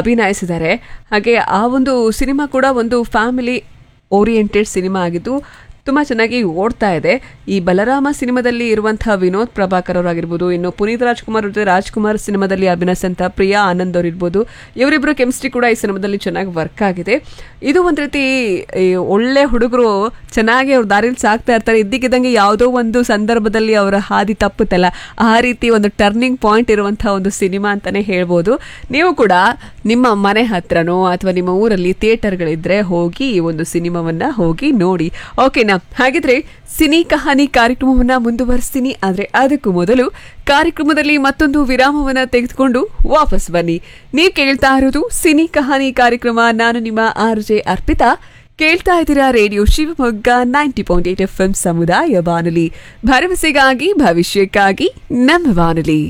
Speaker 1: ಅಭಿನಯಿಸಿದ್ದಾರೆ ಹಾಗೆ ಆ ಒಂದು ಸಿನಿಮಾ ಕೂಡ ಒಂದು ಫ್ಯಾಮಿಲಿ ಓರಿಯೆಂಟೆಡ್ ಸಿನಿಮಾ ಆಗಿದ್ದು ತುಂಬಾ ಚೆನ್ನಾಗಿ ಓಡ್ತಾ ಇದೆ ಈ ಬಲರಾಮ ಸಿನಿಮಾದಲ್ಲಿ ಇರುವಂತಹ ವಿನೋದ್ ಪ್ರಭಾಕರ್ ಅವರಾಗಿರ್ಬೋದು ಇನ್ನು ಪುನೀತ್ ರಾಜ್ಕುಮಾರ್ ಜೊತೆ ರಾಜ್ಕುಮಾರ್ ಸಿನಿಮಾದಲ್ಲಿ ಅಭಿನಯಿಸಿದಂಥ ಪ್ರಿಯಾ ಆನಂದ್ ಅವರಿರ್ಬೋದು ಇವರಿಬ್ಬರು ಕೆಮಿಸ್ಟ್ರಿ ಕೂಡ ಈ ಸಿನಿಮಾದಲ್ಲಿ ಚೆನ್ನಾಗಿ ವರ್ಕ್ ಆಗಿದೆ ಇದು ಒಂದು ರೀತಿ ಈ ಒಳ್ಳೆ ಹುಡುಗರು ಚೆನ್ನಾಗಿ ಅವ್ರ ದಾರಿಲಿ ಸಾಕ್ತಾ ಇರ್ತಾರೆ ಇದ್ದಕ್ಕಿದ್ದಂಗೆ ಯಾವುದೋ ಒಂದು ಸಂದರ್ಭದಲ್ಲಿ ಅವರ ಹಾದಿ ತಪ್ಪುತ್ತಲ್ಲ ಆ ರೀತಿ ಒಂದು ಟರ್ನಿಂಗ್ ಪಾಯಿಂಟ್ ಇರುವಂತಹ ಒಂದು ಸಿನಿಮಾ ಅಂತಾನೆ ಹೇಳ್ಬೋದು ನೀವು ಕೂಡ ನಿಮ್ಮ ಮನೆ ಹತ್ರನೋ ಅಥವಾ ನಿಮ್ಮ ಊರಲ್ಲಿ ಥಿಯೇಟರ್ಗಳಿದ್ರೆ ಹೋಗಿ ಈ ಒಂದು ಸಿನಿಮಾವನ್ನ ಹೋಗಿ ನೋಡಿ ಓಕೆನಾ ಹಾಗಿದ್ರೆ ಸಿನಿ ಕಹಾನಿ ಕಾರ್ಯಕ್ರಮವನ್ನ ಮುಂದುವರಿಸ್ತೀನಿ ಆದ್ರೆ ಅದಕ್ಕೂ ಮೊದಲು ಕಾರ್ಯಕ್ರಮದಲ್ಲಿ ಮತ್ತೊಂದು ವಿರಾಮವನ್ನ ತೆಗೆದುಕೊಂಡು ವಾಪಸ್ ಬನ್ನಿ ನೀವು ಕೇಳ್ತಾ ಇರೋದು ಸಿನಿ ಕಹಾನಿ ಕಾರ್ಯಕ್ರಮ ನಾನು ನಿಮ್ಮ ಆರ್ ಜೆ ಅರ್ಪಿತಾ ಕೇಳ್ತಾ ಇದ್ದೀರಾ radio Shivamogga ninety point eight F M ಸಮುದಾಯ ಬಾನುಲಿ ಭರವಸೆಗಾಗಿ ಭವಿಷ್ಯಕ್ಕಾಗಿ ನಮ್ಮ ಬಾನುಲಿ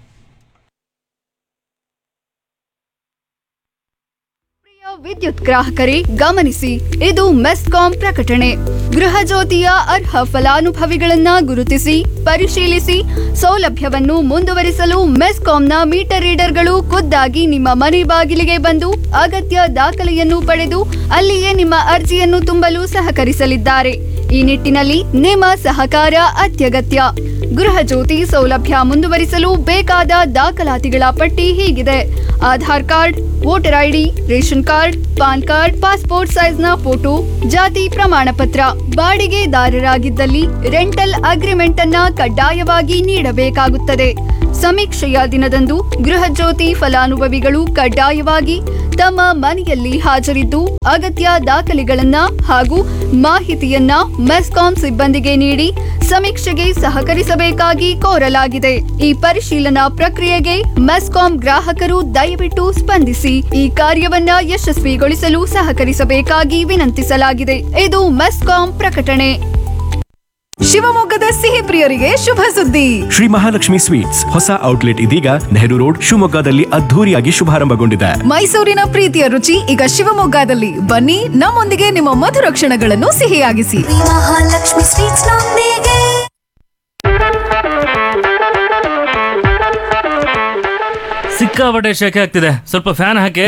Speaker 5: ಪ್ರಿಯ ವಿದ್ಯುತ್ ಗ್ರಾಹಕರೇ ಗಮನಿಸಿ ಇದು ಮೆಸ್ಕಾಂ ಪ್ರಕಟಣೆ ಗೃಹ ಜ್ಯೋತಿಯ ಅರ್ಹ ಫಲಾನುಭವಿಗಳನ್ನ ಗುರುತಿಸಿ ಪರಿಶೀಲಿಸಿ ಸೌಲಭ್ಯವನ್ನು ಮುಂದುವರಿಸಲು ಮೆಸ್ಕಾಂನ ಮೀಟರ್ ರೀಡರ್ಗಳು ಖುದ್ದಾಗಿ ನಿಮ್ಮ ಮನೆ ಬಾಗಿಲಿಗೆ ಬಂದು ಅಗತ್ಯ ದಾಖಲೆಯನ್ನು ಪಡೆದು ಅಲ್ಲಿಯೇ ನಿಮ್ಮ ಅರ್ಜಿಯನ್ನು ತುಂಬಲು ಸಹಕರಿಸಲಿದ್ದಾರೆ ಈ ನಿಟ್ಟಿನಲ್ಲಿ ನಿಮ್ಮ ಸಹಕಾರ ಅತ್ಯಗತ್ಯ ಗೃಹ ಜ್ಯೋತಿ ಸೌಲಭ್ಯ ಮುಂದುವರಿಸಲು ಬೇಕಾದ ದಾಖಲಾತಿಗಳ ಪಟ್ಟಿ ಹೀಗಿದೆ Aadhaar card voter ID ration card PAN card passport ಸೈಜ್ನ ಫೋಟೋ ಜಾತಿ ಪ್ರಮಾಣ ಪತ್ರ ಬಾಡಿಗೆದಾರರಾಗಿದ್ದಲ್ಲಿ ರೆಂಟಲ್ ಅಗ್ರಿಮೆಂಟ್ ಅನ್ನ ಕಡ್ಡಾಯವಾಗಿ ನೀಡಬೇಕಾಗುತ್ತದೆ ಸಮೀಕ್ಷೆಯ ದಿನದಂದು ಗೃಹ ಜ್ಯೋತಿ ಫಲಾನುಭವಿಗಳು ಕಡ್ಡಾಯವಾಗಿ ತಮ್ಮ ಮನೆಯಲ್ಲಿ ಹಾಜರಿದ್ದು ಅಗತ್ಯ ದಾಖಲೆಗಳನ್ನ ಹಾಗೂ ಮಾಹಿತಿಯನ್ನ ಮೆಸ್ಕಾಂ ಸಿಬ್ಬಂದಿಗೆ ನೀಡಿ ಸಮೀಕ್ಷೆಗೆ ಸಹಕರಿಸಬೇಕಾಗಿ ಕೋರಲಾಗಿದೆ ಈ ಪರಿಶೀಲನಾ ಪ್ರಕ್ರಿಯೆಗೆ ಮೆಸ್ಕಾಂ ಗ್ರಾಹಕರು ದಯವಿಟ್ಟು ಸ್ಪಂದಿಸಿ ಈ ಕಾರ್ಯವನ್ನ ಯಶಸ್ವಿಗೊಳಿಸಲು ಸಹಕರಿಸಬೇಕಾಗಿ ವಿನಂತಿಸಲಾಗಿದೆ ಇದು ಮೆಸ್ಕಾಂ ಪ್ರಕಟಣೆ
Speaker 6: ಶಿವಮೊಗ್ಗದ ಸಿಹಿ ಪ್ರಿಯರಿಗೆ ಶುಭ ಸುದ್ದಿ
Speaker 7: ಶ್ರೀ ಮಹಾಲಕ್ಷ್ಮಿ ಸ್ವೀಟ್ಸ್ ಹೊಸ ಔಟ್ಲೆಟ್ ಇದೀಗ ನೆಹರು ರೋಡ್ ಶಿವಮೊಗ್ಗದಲ್ಲಿ ಅದ್ಧೂರಿಯಾಗಿ ಶುಭಾರಂಭಗೊಂಡಿದೆ
Speaker 6: ಮೈಸೂರಿನ ಪ್ರೀತಿಯ ರುಚಿ ಈಗ ಶಿವಮೊಗ್ಗದಲ್ಲಿ ಬನ್ನಿ ನಮ್ಮೊಂದಿಗೆ ನಿಮ್ಮ ಮಧುರ ಕ್ಷಣಗಳನ್ನು ಸಿಹಿಯಾಗಿಸಿ
Speaker 8: ಮಹಾಲಕ್ಷ್ಮಿ ಸ್ವೀಟ್ಸ್ ನೊಂದಿಗೆ
Speaker 9: ಸಿಕ್ಕಾಪಟ್ಟೆ ಶೆಕೆ ಆಗ್ತಿದೆ ಸ್ವಲ್ಪ ಫ್ಯಾನ್ ಹಾಕಿ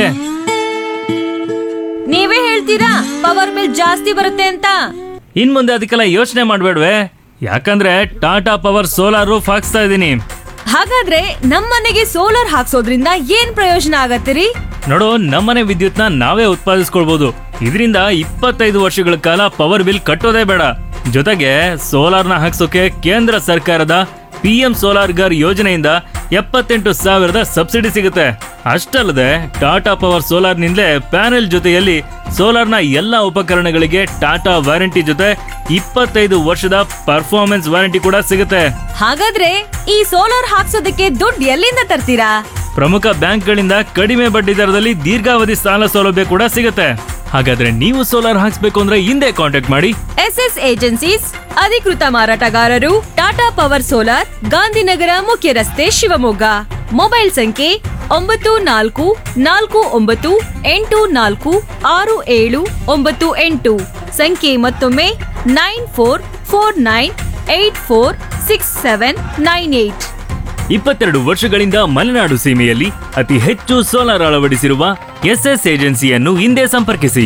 Speaker 10: ನೀವೇ ಹೇಳ್ತೀರಾ ಪವರ್ ಬಿಲ್ ಜಾಸ್ತಿ ಬರುತ್ತೆ ಅಂತ
Speaker 9: ಇನ್ ಮುಂದೆ ಅದಕ್ಕೆಲ್ಲ ಯೋಚನೆ ಮಾಡ್ಬೇಡ್ವೆ ಯಾಕಂದ್ರೆ ಟಾಟಾ ಪವರ್ ಸೋಲಾರ್ ರೂಫ್ ಹಾಕ್ಸ್ತಾ ಇದ್ದೀನಿ
Speaker 10: ಹಾಗಾದ್ರೆ ನಮ್ಮನೆಗೆ ಸೋಲಾರ್ ಹಾಕ್ಸೋದ್ರಿಂದ ಏನ್ ಪ್ರಯೋಜನ ಆಗತ್ತಿರಿ
Speaker 9: ನೋಡು ನಮ್ಮನೆ ವಿದ್ಯುತ್ನ ನಾವೇ ಉತ್ಪಾದಿಸ್ಕೊಳ್ಬಹುದು ಇದರಿಂದ ಇಪ್ಪತ್ತೈದು ವರ್ಷಗಳ ಕಾಲ ಪವರ್ ಬಿಲ್ ಕಟ್ಟೋದೇ ಬೇಡ ಜೊತೆಗೆ ಸೋಲಾರ್ನ ಹಾಕ್ಸೋಕೆ ಕೇಂದ್ರ ಸರ್ಕಾರದ ಪಿ ಎಂ ಸೋಲಾರ್ ಗರ್ ಯೋಜನೆಯಿಂದ ಎಪ್ಪತ್ತೆಂಟು ಸಾವಿರದ ಸಬ್ಸಿಡಿ ಸಿಗುತ್ತೆ ಅಷ್ಟಲ್ಲದೆ ಟಾಟಾ ಪವರ್ ಸೋಲಾರ್ನಿಂದಲೇ ಪ್ಯಾನೆಲ್ ಜೊತೆಯಲ್ಲಿ ಸೋಲಾರ್ನ ಎಲ್ಲ ಉಪಕರಣಗಳಿಗೆ ಟಾಟಾ ವಾರಂಟಿ ಜೊತೆ ಇಪ್ಪತ್ತೈದು ವರ್ಷದ ಪರ್ಫಾರ್ಮೆನ್ಸ್ ವಾರಂಟಿ ಕೂಡ ಸಿಗುತ್ತೆ
Speaker 10: ಹಾಗಾದ್ರೆ ಈ ಸೋಲಾರ್ ಹಾಕ್ಸೋದಕ್ಕೆ ದುಡ್ಡು ಎಲ್ಲಿಂದ ತರ್ತೀರಾ
Speaker 9: ಪ್ರಮುಖ ಬ್ಯಾಂಕ್ಗಳಿಂದ ಕಡಿಮೆ ಬಡ್ಡಿ ದರದಲ್ಲಿ ದೀರ್ಘಾವಧಿ ಸಾಲ ಸೌಲಭ್ಯ ಕೂಡ ಸಿಗುತ್ತೆ ಹಾಗಾದ್ರೆ ನೀವು ಸೋಲಾರ್ ಹಾಕ್ಸ್ಬೇಕು ಅಂದ್ರೆ ಹಿಂದೆ ಕಾಂಟ್ಯಾಕ್ಟ್ ಮಾಡಿ
Speaker 10: ಎಸ್ ಎಸ್ ಏಜೆನ್ಸೀಸ್ ಅಧಿಕೃತ ಮಾರಾಟಗಾರರು ಟಾಟಾ ಪವರ್ ಸೋಲಾರ್ ಗಾಂಧಿನಗರ ಮುಖ್ಯ ರಸ್ತೆ ಶಿವಮೊಗ್ಗ ಮೊಬೈಲ್ ಸಂಖ್ಯೆ ಒಂಬತ್ತು ನಾಲ್ಕು ನಾಲ್ಕು ಒಂಬತ್ತು ಎಂಟು ನಾಲ್ಕು ಆರು ಏಳು ಒಂಬತ್ತು ಎಂಟು ಸಂಖ್ಯೆ ಮತ್ತೊಮ್ಮೆ nine four four nine eight four six seven nine eight
Speaker 9: ಇಪ್ಪತ್ತೆರಡು ವರ್ಷಗಳಿಂದ ಮಲೆನಾಡು ಸೀಮೆಯಲ್ಲಿ ಅತಿ ಹೆಚ್ಚು ಸೋಲಾರ್ ಅಳವಡಿಸಿರುವ ಎಸ್ಎಸ್ ಏಜೆನ್ಸಿಯನ್ನು ಹಿಂದೆ ಸಂಪರ್ಕಿಸಿ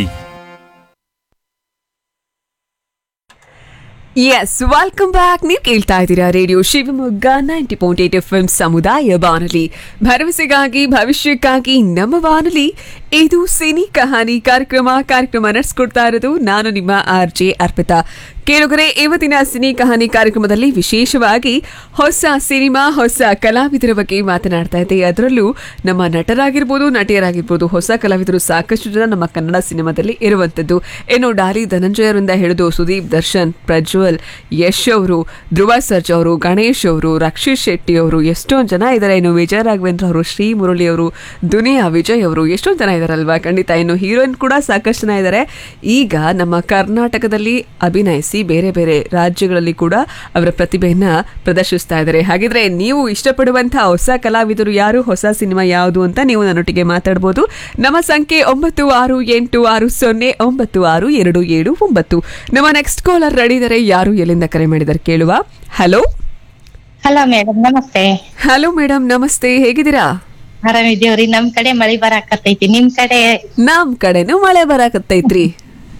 Speaker 1: ಎಸ್ ವೆಲ್ಕಮ್ ಬ್ಯಾಕ್ ನೀವು ಕೇಳ್ತಾ ಇದ್ದೀರಾ radio Shivamogga ninety point eight F M ಸಮುದಾಯ ಬಾನುಲಿ ಭರವಸೆಗಾಗಿ ಭವಿಷ್ಯಕ್ಕಾಗಿ ನಮ್ಮ ಬಾನುಲಿ ಇದು ಸಿನಿ ಕಹಾನಿ ಕಾರ್ಯಕ್ರಮ ಕಾರ್ಯಕ್ರಮ ನಡೆಸ್ಕೊಡ್ತಾ ಇರೋದು ನಾನು ನಿಮ್ಮ ಆರ್ ಜೆ ಅರ್ಪಿತಾ ಕೇಳುಗರೆ ಇವತ್ತಿನ ಸಿನಿ ಕಹಾನಿ ಕಾರ್ಯಕ್ರಮದಲ್ಲಿ ವಿಶೇಷವಾಗಿ ಹೊಸ ಸಿನಿಮಾ ಹೊಸ ಕಲಾವಿದರ ಬಗ್ಗೆ ಮಾತನಾಡ್ತಾ ಇದ್ದೆ ಅದರಲ್ಲೂ ನಮ್ಮ ನಟರಾಗಿರ್ಬೋದು ನಟಿಯರಾಗಿರ್ಬೋದು ಹೊಸ ಕಲಾವಿದರು ಸಾಕಷ್ಟು ಜನ ನಮ್ಮ ಕನ್ನಡ ಸಿನಿಮಾದಲ್ಲಿ ಇರುವಂಥದ್ದು ಏನು ಡಾಲಿ ಧನಂಜಯ ಅವರಿಂದ ಹಿಡಿದು ಸುದೀಪ್ ದರ್ಶನ್ ಪ್ರಜ್ವಲ್ ಯಶ್ ಅವರು ಧ್ರುವ ಸರ್ಜ್ ಅವರು ಗಣೇಶ್ ಅವರು ರಕ್ಷಿತ್ ಶೆಟ್ಟಿ ಅವರು ಎಷ್ಟೊಂದು ಜನ ಇದ್ದಾರೆ ಇನ್ನು ವಿಜಯ ರಾಘವೇಂದ್ರ ಅವರು ಶ್ರೀ ಮುರಳಿ ಅವರು ದುನಿಯಾ ವಿಜಯ್ ಅವರು ಎಷ್ಟೊಂದು ಜನ ಇದಾರಲ್ವಾ ಖಂಡಿತ ಇನ್ನು ಹೀರೋಯಿನ್ ಕೂಡ ಸಾಕಷ್ಟು ಜನ ಇದ್ದಾರೆ ಈಗ ನಮ್ಮ ಕರ್ನಾಟಕದಲ್ಲಿ ಅಭಿನಯಿಸಿ ಬೇರೆ ಬೇರೆ ರಾಜ್ಯಗಳಲ್ಲಿ ಕೂಡ ಅವರ ಪ್ರತಿಭೆಯನ್ನ ಪ್ರದರ್ಶಿಸ್ತಾ ಇದ್ದಾರೆ ಹಾಗಿದ್ರೆ ನೀವು ಇಷ್ಟಪಡುವಂತಹ ಹೊಸ ಕಲಾವಿದರು ಯಾರು ಹೊಸ ಸಿನಿಮಾ ಯಾವುದು ಅಂತ ನೀವು ನನ್ನೊಟ್ಟಿಗೆ ಮಾತಾಡ್ಬೋದು ನಮ್ಮ ಸಂಖ್ಯೆ ಒಂಬತ್ತು ಆರು ಎಂಟು ಆರು ಸೊನ್ನೆ ಒಂಬತ್ತು ಆರು ಎರಡು ಏಳು ಒಂಬತ್ತು ನಮ್ಮ ನೆಕ್ಸ್ಟ್ ಕಾಲರ್ ರೆಡಿ ಇದ್ದಾರೆ ಯಾರು ಎಲ್ಲಿಂದ ಕರೆ ಮಾಡಿದ್ದಾರೆ ಕೇಳುವ ಹಲೋ
Speaker 11: ಹಲೋ ಮೇಡಮ್ ನಮಸ್ತೆ
Speaker 1: ಹಲೋ ಮೇಡಮ್ ನಮಸ್ತೆ ಹೇಗಿದ್ದೀರಾ
Speaker 11: ಆರಾಮಿದ್ದೀವ್ರಿ ನಮ್ ಕಡೆ ಮಳಿ ಬರಾಕತ್ತೈತಿ ನಿಮ್ ಕಡೆ
Speaker 1: ನಮ್ ಕಡೆನೂ ಮಳೆ ಬರಾಕತ್ತೈತ್ರಿ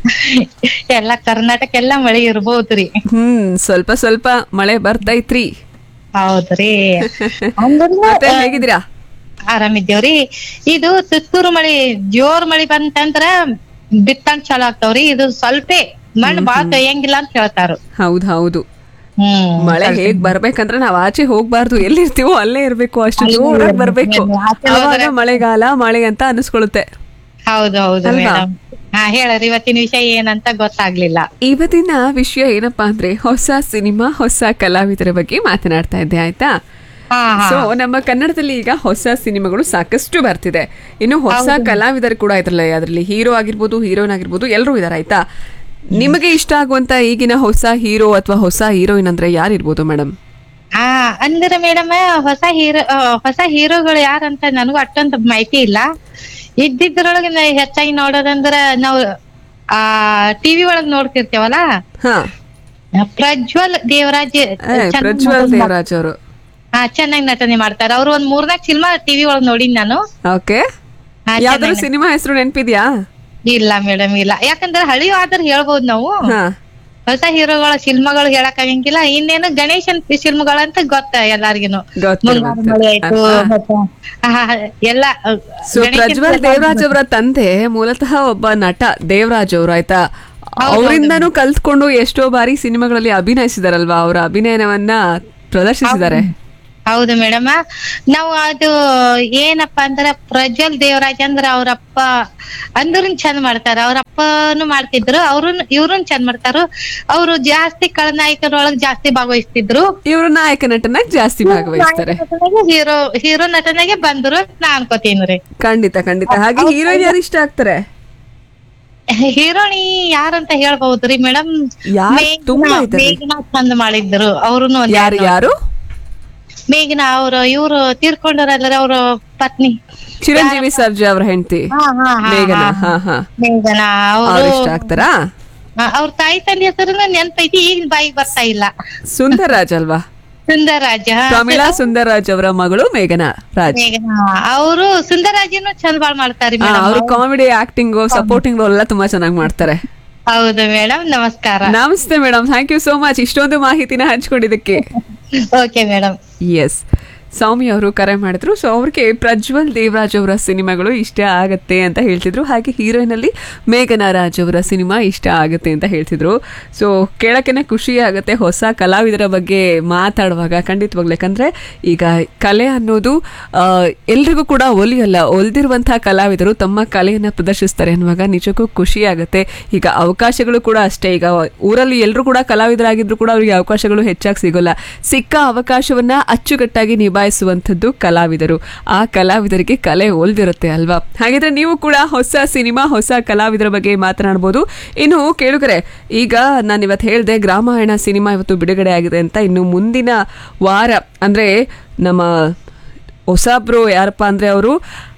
Speaker 11: ಎಲ್ಲ ಕರ್ನಾಟಕ ಎಲ್ಲ ಮಳಿ ಇರ್ಬೋದ್ರಿ
Speaker 1: ಹ್ಮ್ ಸ್ವಲ್ಪ ಸ್ವಲ್ಪ ಮಳೆ ಬರ್ತೈತ್ರಿ
Speaker 11: ಹೌದ್ರಿ ಅಂದ್ರೂ
Speaker 1: ಮತ್ತೆ ಹೇಗಿದ್ದೀರಾ
Speaker 11: ಆರಾಮಿದ್ದೇವ್ರಿ ಇದು ತುತ್ತೂರು ಮಳಿ ಜೋರ್ ಮಳಿ ಬಂತಂದ್ರ ಬಿತ್ತಣ್ ಚಲೋ ಆಗ್ತಾವ್ರಿ ಇದು ಸ್ವಲ್ಪೇ ಮಣ್ಣ್ ಬಾಳ ತೊಯ್ಯಂಗಿಲ್ಲ ಅಂತ ಹೇಳ್ತಾರ
Speaker 1: ಹೌದ್ ಹೌದು
Speaker 11: ಹ್ಮ್
Speaker 1: ಮಳೆ ಹೇಗ್ ಬರ್ಬೇಕಂದ್ರೆ ನಾವ್ ಆಚೆ ಹೋಗ್ಬಾರ್ದು ಎಲ್ಲಿರ್ತೀವೋ ಅಲ್ಲೇ ಇರ್ಬೇಕು ಅಷ್ಟು ಜೋರಾಗಿ ಬರ್ಬೇಕು
Speaker 11: ಆಚೆ
Speaker 1: ಅವಾಗ
Speaker 11: ಹೋದ್ರೆ-
Speaker 1: ಮಳೆಗಾಲ ಮಳೆ ಅಂತ ಅನಿಸ್ಕೊಳ್ಳುತ್ತೆ
Speaker 11: ಹೌದು ಹೌದು
Speaker 1: ಅಲ್ವಾ?
Speaker 11: ಮೇಡಮ್ ಹಾ ಹೇಳ್ರಿ ಇವತ್ತಿನ ವಿಷಯ ಏನಂತ ಗೊತ್ತಾಗ್ಲಿಲ್ಲ
Speaker 1: ಇವತ್ತಿನ ವಿಷಯ ಏನಪ್ಪಾ ಅಂದ್ರೆ ಹೊಸ ಸಿನಿಮಾ ಹೊಸ ಕಲಾವಿದರ ಬಗ್ಗೆ ಮಾತನಾಡ್ತಾ ಇದ್ದೆ ಆಯ್ತಾ
Speaker 11: ಹಾ ಹಾ
Speaker 1: ಸೊ ನಮ್ಮ ಕನ್ನಡದಲ್ಲಿ ಈಗ ಹೊಸ ಸಿನಿಮಾಗಳು ಸಾಕಷ್ಟು ಬರ್ತಿದೆ ಇನ್ನು ಹೊಸ ಕಲಾವಿದರು ಕೂಡ ಇದ್ರಲ್ಲ ಅದರಲ್ಲಿ ಹೀರೋ ಆಗಿರ್ಬೋದು ಹೀರೋಯಿನ್ ಆಗಿರ್ಬೋದು ಎಲ್ಲರೂ ಇದಾರೆ ಆಯ್ತಾ ನಿಮಗೆ ಇಷ್ಟ ಆಗುವಂತ ಈಗಿನ ಹೊಸ ಹೀರೋ ಅಥವಾ ಹೊಸ ಹೀರೋಯಿನ್ ಅಂದ್ರೆ ಯಾರಿರ್ಬೋದು ಮೇಡಮ್
Speaker 11: ಆ ಅಂದ್ರೆ ಮೇಡಮ್ ಹೊಸ ಹೀರೋ ಹೊಸ ಹೀರೋಗಳು ಯಾರಂತ ನನಗೂ ಅಷ್ಟೊಂದು ಮಾಹಿತಿ ಇಲ್ಲ ಇದ್ದಿದ್ರೊಳಗೆ ನಾ ಹೆಚ್ಚಾಗಿ ನೋಡೋದಂದ್ರ ನಾವು ಆ ಟಿವಿ ಒಳಗ್ ನೋಡ್ತಿರ್ತೇವಲ್ಲ
Speaker 1: ಹಾ
Speaker 11: ಪ್ರಜ್ವಲ್ ದೇವರಾಜ್
Speaker 1: ಏ,
Speaker 11: ಚೆನ್ನಾಗ್
Speaker 1: ಪ್ರಜ್ವಲ್
Speaker 11: ನಟನೆ
Speaker 1: ದೇವರಾಜ್ ಅವರು
Speaker 11: ಹಾ ಚೆನ್ನಾಗಿ ನಟನೆ ಮಾಡ್ತಾರ ಅವ್ರು ಒಂದ್ ಮೂರ್ನಾಲ್ಕು ಸಿನಿಮಾ ಟಿವಿ ಒಳಗ್ ನೋಡಿನ್ ನಾನು
Speaker 1: ಓಕೆ
Speaker 11: ಹಾ,
Speaker 1: ಯಾವ್ದಾದ್ರು
Speaker 11: ಚೆನ್ನಾಗಿ-
Speaker 1: ಸಿನಿಮಾ ಹೆಸರು ನೆನ್ಪಿದ್ಯಾ
Speaker 11: ಇಲ್ಲ ಮೇಡಮ್ ಇಲ್ಲ ಯಾಕಂದ್ರೆ ಹಳಿ ಆದ್ರ ಹೇಳ್ಬೋದು ನಾವು
Speaker 1: ಹಾ
Speaker 11: ಹೊಸ ಹೀರೋಗಳ ಸಿನಿಮಾಗಳು ಹೇಳಕ್ ಆಗಂಗಿಲ್ಲ ಇನ್ನೇನು ಗಣೇಶನ್ ಸಿನಿಮಾಗಳಂತ ಗೊತ್ತ ಎಲ್ಲಾರ್ಗಿನು
Speaker 1: ಗೊತ್ತು,
Speaker 11: ಮುಂಗಾರು
Speaker 1: ಗೊತ್ತು.
Speaker 11: ಮಳೆ ಆಯ್ತು
Speaker 1: ಹಾ.
Speaker 11: ಮತ್ತೆ ಆ, ಎಲ್ಲ ಆ,
Speaker 1: ಸೊ
Speaker 11: ಗಣೇಶನ್
Speaker 1: ಪ್ರಜ್ವಲ್
Speaker 11: ಎಲ್ಲ
Speaker 1: ದೇವರಾಜ್ ಅವರ ತಂದೆ ಮೂಲತಃ ಒಬ್ಬ ನಟ ದೇವರಾಜ್ ಅವರು ಆಯ್ತಾ
Speaker 11: ಹೌದು,
Speaker 1: ಅವರಿಂದನೂ ಕಲ್ತ್ಕೊಂಡು ಎಷ್ಟೋ ಬಾರಿ ಸಿನಿಮಾಗಳಲ್ಲಿ ಅಭಿನಯಿಸಿದಾರಲ್ವಾ ಅವರ ಅಭಿನಯನವನ್ನ ಪ್ರದರ್ಶಿಸಿದ್ದಾರೆ
Speaker 11: ಹೌದು ಮೇಡಮ್ ನಾವು ಅದು ಏನಪ್ಪಾ ಅಂದ್ರ ಪ್ರಜ್ವಲ್ ದೇವರಾಜ್ ಅಂದ್ರ ಅವ್ರಪ್ಪ ಅಂದ್ರನ್ ಚಂದ ಮಾಡ್ತಾರ ಅವ್ರ ಅಪ್ಪನು ಮಾಡ್ತಿದ್ರು ಅವ್ರನ್ ಇವ್ರನ್ ಚಂದ ಮಾಡ್ತಾರು ಅವ್ರು ಜಾಸ್ತಿ ಖಳನಾಯಕರೊಳಗ್ ಜಾಸ್ತಿ ಭಾಗವಹಿಸ್ತಿದ್ರು
Speaker 1: ಇವರು ನಾಯಕ ನಟನಾಗಿ ಜಾಸ್ತಿ ಭಾಗವಹಿಸ್ತಾರೆ
Speaker 11: ಹೀರೋ ಹೀರೋ ನಟನಾಗೆ ಬಂದ್ರು ಅಂತ ನಾ ಅನ್ಕೋತೀನಿ
Speaker 1: ಖಂಡಿತ ಖಂಡಿತ ಹಾಗೆ ಹೀರೋಯಿನ್ ಯಾರು ಇಷ್ಟ ಆಗ್ತಾರೆ
Speaker 11: ಹೀರೋಣಿ ಯಾರಂತ ಹೇಳ್ಬಹುದ್ರಿ ಮೇಡಮ್
Speaker 1: ಯಾರ್ ತುಂಬಾ ಇದಾರೆ.
Speaker 11: ಮೇಘನಾ ಚಂದ ಮಾಡಿದ್ರು ಅವ್ರುನು ಒಂದ್
Speaker 1: ಯಾರು
Speaker 11: ಎರಡು-
Speaker 1: ಯಾರು
Speaker 11: ಮೇಘನಾ ಅವ್ರು ಇವ್ರು ತೀರ್ಕೊಂಡವ್ರಲ್ಲ ಅವ್ರ ಪತ್ನಿ
Speaker 1: ಚಿರಂಜೀವಿ ಸರ್ಜಾ ಅವರ ಹೆಂಡತಿ
Speaker 11: ಹಾ, ಹಾ, ಹಾ,
Speaker 1: ಮೇಘನಾ
Speaker 11: ಹಾ.
Speaker 1: ಹಾ ಹಾ
Speaker 11: ಮೇಘನಾ
Speaker 1: ಅವ್ರು
Speaker 11: ಅವರು
Speaker 1: ಇಷ್ಟ ಆಗ್ತಾರಾ
Speaker 11: ಅವ್ರ ತಾಯಿ ತಂದೆ ಹೆಸರನ್ನ ನೆನ್ಪೈತಿ ಈಗ ಬಾಯಿಗೆ ಬರ್ತಾ ಇಲ್ಲ
Speaker 1: ಸುಂದರ್ ಅಲ್ವಾ
Speaker 11: ಸುಂದರರಾಜ
Speaker 1: ಪ್ರಮಿಳಾ ಸುಂದರ್ರಾಜ್ ಅವರ ಮಗಳು ಮೇಘನಾ ರಾಜ್
Speaker 11: ಮೇಘನಾ ಅವರು ಸುಂದರರಾಜನು ಚಂದ ಬಾಳ್ ಮಾಡ್ತಾರಿ
Speaker 1: ಅವರು
Speaker 11: madam
Speaker 1: comedy acting supporting role ಎಲ್ಲ ತುಂಬಾ ಚೆನ್ನಾಗಿ ಮಾಡ್ತಾರೆ
Speaker 11: ಹೌದು ಮೇಡಮ್ ನಮಸ್ಕಾರ
Speaker 1: ನಮಸ್ತೆ madam thank you so much ಇಷ್ಟೊಂದು ಮಾಹಿತಿನ ಹಂಚ್ಕೊಂಡಿದ್ದಕ್ಕೆ
Speaker 11: ಓಕೆ ಮೇಡಮ್
Speaker 1: ಎಸ್ ಸೌಮ್ಯ ಅವರು ಕರೆ ಮಾಡಿದ್ರು ಸೊ ಅವ್ರಿಗೆ ಪ್ರಜ್ವಲ್ ದೇವರಾಜ್ ಅವರ ಸಿನಿಮಾಗಳು ಇಷ್ಟ ಆಗತ್ತೆ ಅಂತ ಹೇಳ್ತಿದ್ರು ಹಾಗೆ ಹೀರೋಯಿನ್ ಅಲ್ಲಿ ಮೇಘನಾ ರಾಜ್ ಅವರ ಸಿನಿಮಾ ಇಷ್ಟ ಆಗುತ್ತೆ ಅಂತ ಹೇಳ್ತಿದ್ರು ಸೊ ಕೇಳೋಕೆನೆ ಖುಷಿ ಆಗುತ್ತೆ ಹೊಸ ಕಲಾವಿದರ ಬಗ್ಗೆ ಮಾತಾಡುವಾಗ ಖಂಡಿತವಾಗ್ಲು ಯಾಕಂದ್ರೆ ಈಗ ಕಲೆ ಅನ್ನೋದು ಆ, ಎಲ್ರಿಗೂ ಕೂಡ ಒಲಿಯಲ್ಲ ಒಲ್ದಿರುವಂತಹ ಕಲಾವಿದರು ತಮ್ಮ ಕಲೆಯನ್ನ ಪ್ರದರ್ಶಿಸ್ತಾರೆ ಅನ್ನುವಾಗ ನಿಜಕ್ಕೂ ಖುಷಿ ಆಗುತ್ತೆ ಈಗ ಅವಕಾಶಗಳು ಕೂಡ ಅಷ್ಟೇ ಈಗ ಊರಲ್ಲಿ ಎಲ್ಲರೂ ಕೂಡ ಕಲಾವಿದರಾಗಿದ್ರು ಕೂಡ ಅವರಿಗೆ ಅವಕಾಶಗಳು ಹೆಚ್ಚಾಗಿ ಸಿಗೋಲ್ಲ ಸಿಕ್ಕ ಅವಕಾಶವನ್ನ ಅಚ್ಚುಕಟ್ಟಾಗಿ ನಿಭಾಯಿಸುವಂಥದ್ದು ಕಲಾವಿದರು ಆ ಕಲಾವಿದರಿಗೆ ಕಲೆ ಒಲ್ದಿರುತ್ತೆ ಅಲ್ವಾ ಹಾಗಿದ್ರೆ ನೀವು ಕೂಡ ಹೊಸ ಸಿನಿಮಾ ಹೊಸ ಕಲಾವಿದರ ಬಗ್ಗೆ ಮಾತನಾಡ್ಬೋದು ಇನ್ನು ಕೇಳುಗರೆ ಈಗ ನಾನು ಇವತ್ತು ಹೇಳಿದೆ ಗ್ರಾಮಾಯಣ ಸಿನಿಮಾ ಇವತ್ತು ಬಿಡುಗಡೆ ಆಗಿದೆ ಅಂತ ಇನ್ನು ಮುಂದಿನ ವಾರ ಅಂದ್ರೆ ನಮ್ಮ ಹೊಸಬ್ರು ಯಾರಪ್ಪ ಅಂದ್ರೆ ಅವರು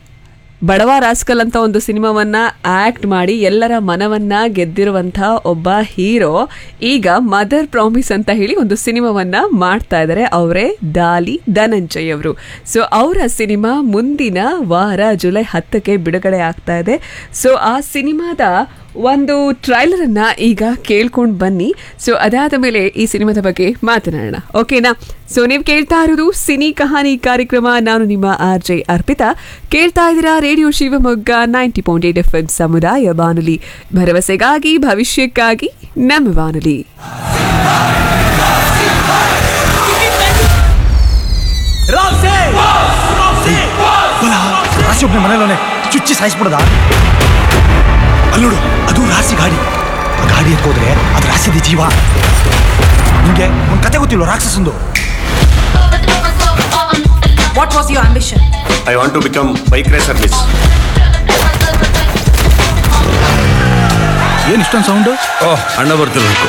Speaker 1: ಬಡವ ರಾಸ್ಕಲ್ ಅಂತ ಒಂದು ಸಿನಿಮಾವನ್ನ ಆಕ್ಟ್ ಮಾಡಿ ಎಲ್ಲರ ಮನವನ್ನ ಗೆದ್ದಿರುವಂತಹ ಒಬ್ಬ ಹೀರೋ ಈಗ ಮದರ್ ಪ್ರಾಮಿಸ್ ಅಂತ ಹೇಳಿ ಒಂದು ಸಿನಿಮಾವನ್ನ ಮಾಡ್ತಾ ಇದ್ದಾರೆ ಅವರೇ ಡಾಲಿ ಧನಂಜಯ್ ಅವರು ಸೊ ಅವರ ಸಿನಿಮಾ ಮುಂದಿನ ವಾರ ಜುಲೈ ಹತ್ತಕ್ಕೆ ಬಿಡುಗಡೆ ಆಗ್ತಾ ಇದೆ ಸೊ ಆ ಸಿನಿಮಾದ ಒಂದು ಟ್ರೈಲರ್ ಅನ್ನ ಈಗ ಕೇಳ್ಕೊಂಡು ಬನ್ನಿ ಸೊ ಅದಾದ ಮೇಲೆ ಈ ಸಿನಿಮಾದ ಬಗ್ಗೆ ಮಾತನಾಡೋಣ ಓಕೆನಾ ಸೊ ನೀವು ಕೇಳ್ತಾ ಇರೋದು ಸಿನಿ ಕಹಾನಿ ಕಾರ್ಯಕ್ರಮ ನಾನು ನಿಮ್ಮ ಆರ್ ಜೆ ಅರ್ಪಿತಾ ಕೇಳ್ತಾ ಇದ್ದೀರಾ radio Shivamogga ninety point eight F M ಸಮುದಾಯ ಬಾನುಲಿ ಭರವಸೆಗಾಗಿ ಭವಿಷ್ಯಕ್ಕಾಗಿ ನಮ್ಮ ಬಾನುಲಿ
Speaker 12: ರಾಶಿ ಒಬ್ಬನೇ ಮನೇಲವನೆ ಚುಚ್ಚಿ ಸಾಯಿಸ್ಬಿಡದ ಅಲ್ಲೋಡು ಅದು ರಾಶಿ ಗಾಡಿ ಆ ಗಾಡಿ ಎತ್ಕೋದ್ರೆ ಅದು ರಾಶಿದ ಜೀವ ನಿಂಗೆ ಒಂದ್ ಕತೆ ಗೊತ್ತಿಲ್ವ ರಾಕ್ಷಸಂದು
Speaker 6: what was your ambition
Speaker 13: I want to become bike racer, miss.
Speaker 12: ಏನ್ ಇಷ್ಟೊಂದು ಸೌಂಡು
Speaker 13: ಓಹ್ ಅಣ್ಣ ಬರ್ತಿರ್ಬೇಕು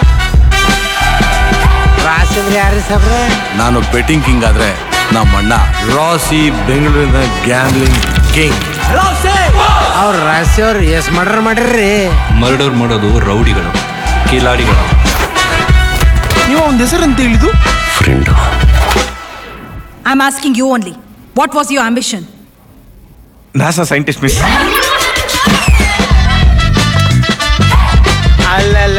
Speaker 14: ನಾನು ಬೆಟ್ಟಿಂಗ್ ಕಿಂಗ್ ಆದ್ರೆ ನಮ್ಮ ಅಣ್ಣ ರಾಸಿ ಬೆಂಗಳೂರಿನ ಗ್ಯಾಮ್ಲಿಂಗ್ ಕಿಂಗ್
Speaker 15: ಅವ್ರ ರಾಶಿ ಅವ್ರು ಎಸ್ ಮರ್ಡರ್ ಮಾಡಿರ್ರಿ
Speaker 16: ಮರ್ಡರ್ ಮಾಡೋದು ರೌಡಿಗಳು ಕಿಲಾಡಿಗಳು
Speaker 12: ನೀವು ಒಂದ್ ಹೆಸರು ಅಂತ ಹೇಳಿದು
Speaker 16: friend
Speaker 6: I am asking you only what was your ambition
Speaker 12: NASA scientist miss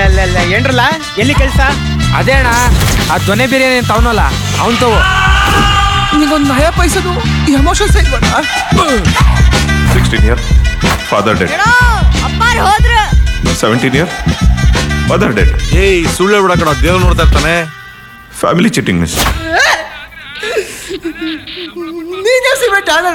Speaker 15: ಅಲ್ಲ ಏನ್ರಲ್ಲ ಎಲ್ಲಿ ಕೆಲಸ ಅದೇ ಅಣ್ಣ ಆ ದೊನೆ ಬಿರಿಯಾನಿ ಅಂತ ಅವನಲ್ಲ ಅವನ್ ತಗೋ
Speaker 17: ನಿಗೊಂದು ನಯ ಪೈಸದು ಎಮೋಷನ್ಸ್ ಐತ್ಬೇಡ
Speaker 18: ಸಿಕ್ಸ್ಟೀನ್ ಇಯರ್ ಫಾದರ್ ಡೆಡ್
Speaker 10: ಅಪ್ಪಾರ್ ಹೋದ್ರ
Speaker 18: ಸೆವೆಂಟೀನ್ ಇಯರ್ ಮದರ್ ಡೆಡ್
Speaker 14: ಏಯ್ ಸುಳ್ಳು ಬಿಡ ಕಣ ದೇವ್ರು ನೋಡ್ತಾ ಇರ್ತಾನೆ
Speaker 18: ಫ್ಯಾಮಿಲಿ ಚಿಟ್ಟಿಂಗ್ ಮಿಸ್
Speaker 17: ನೀನೇ ಸಿಮೆಂಟ್ ಆಡೋಣ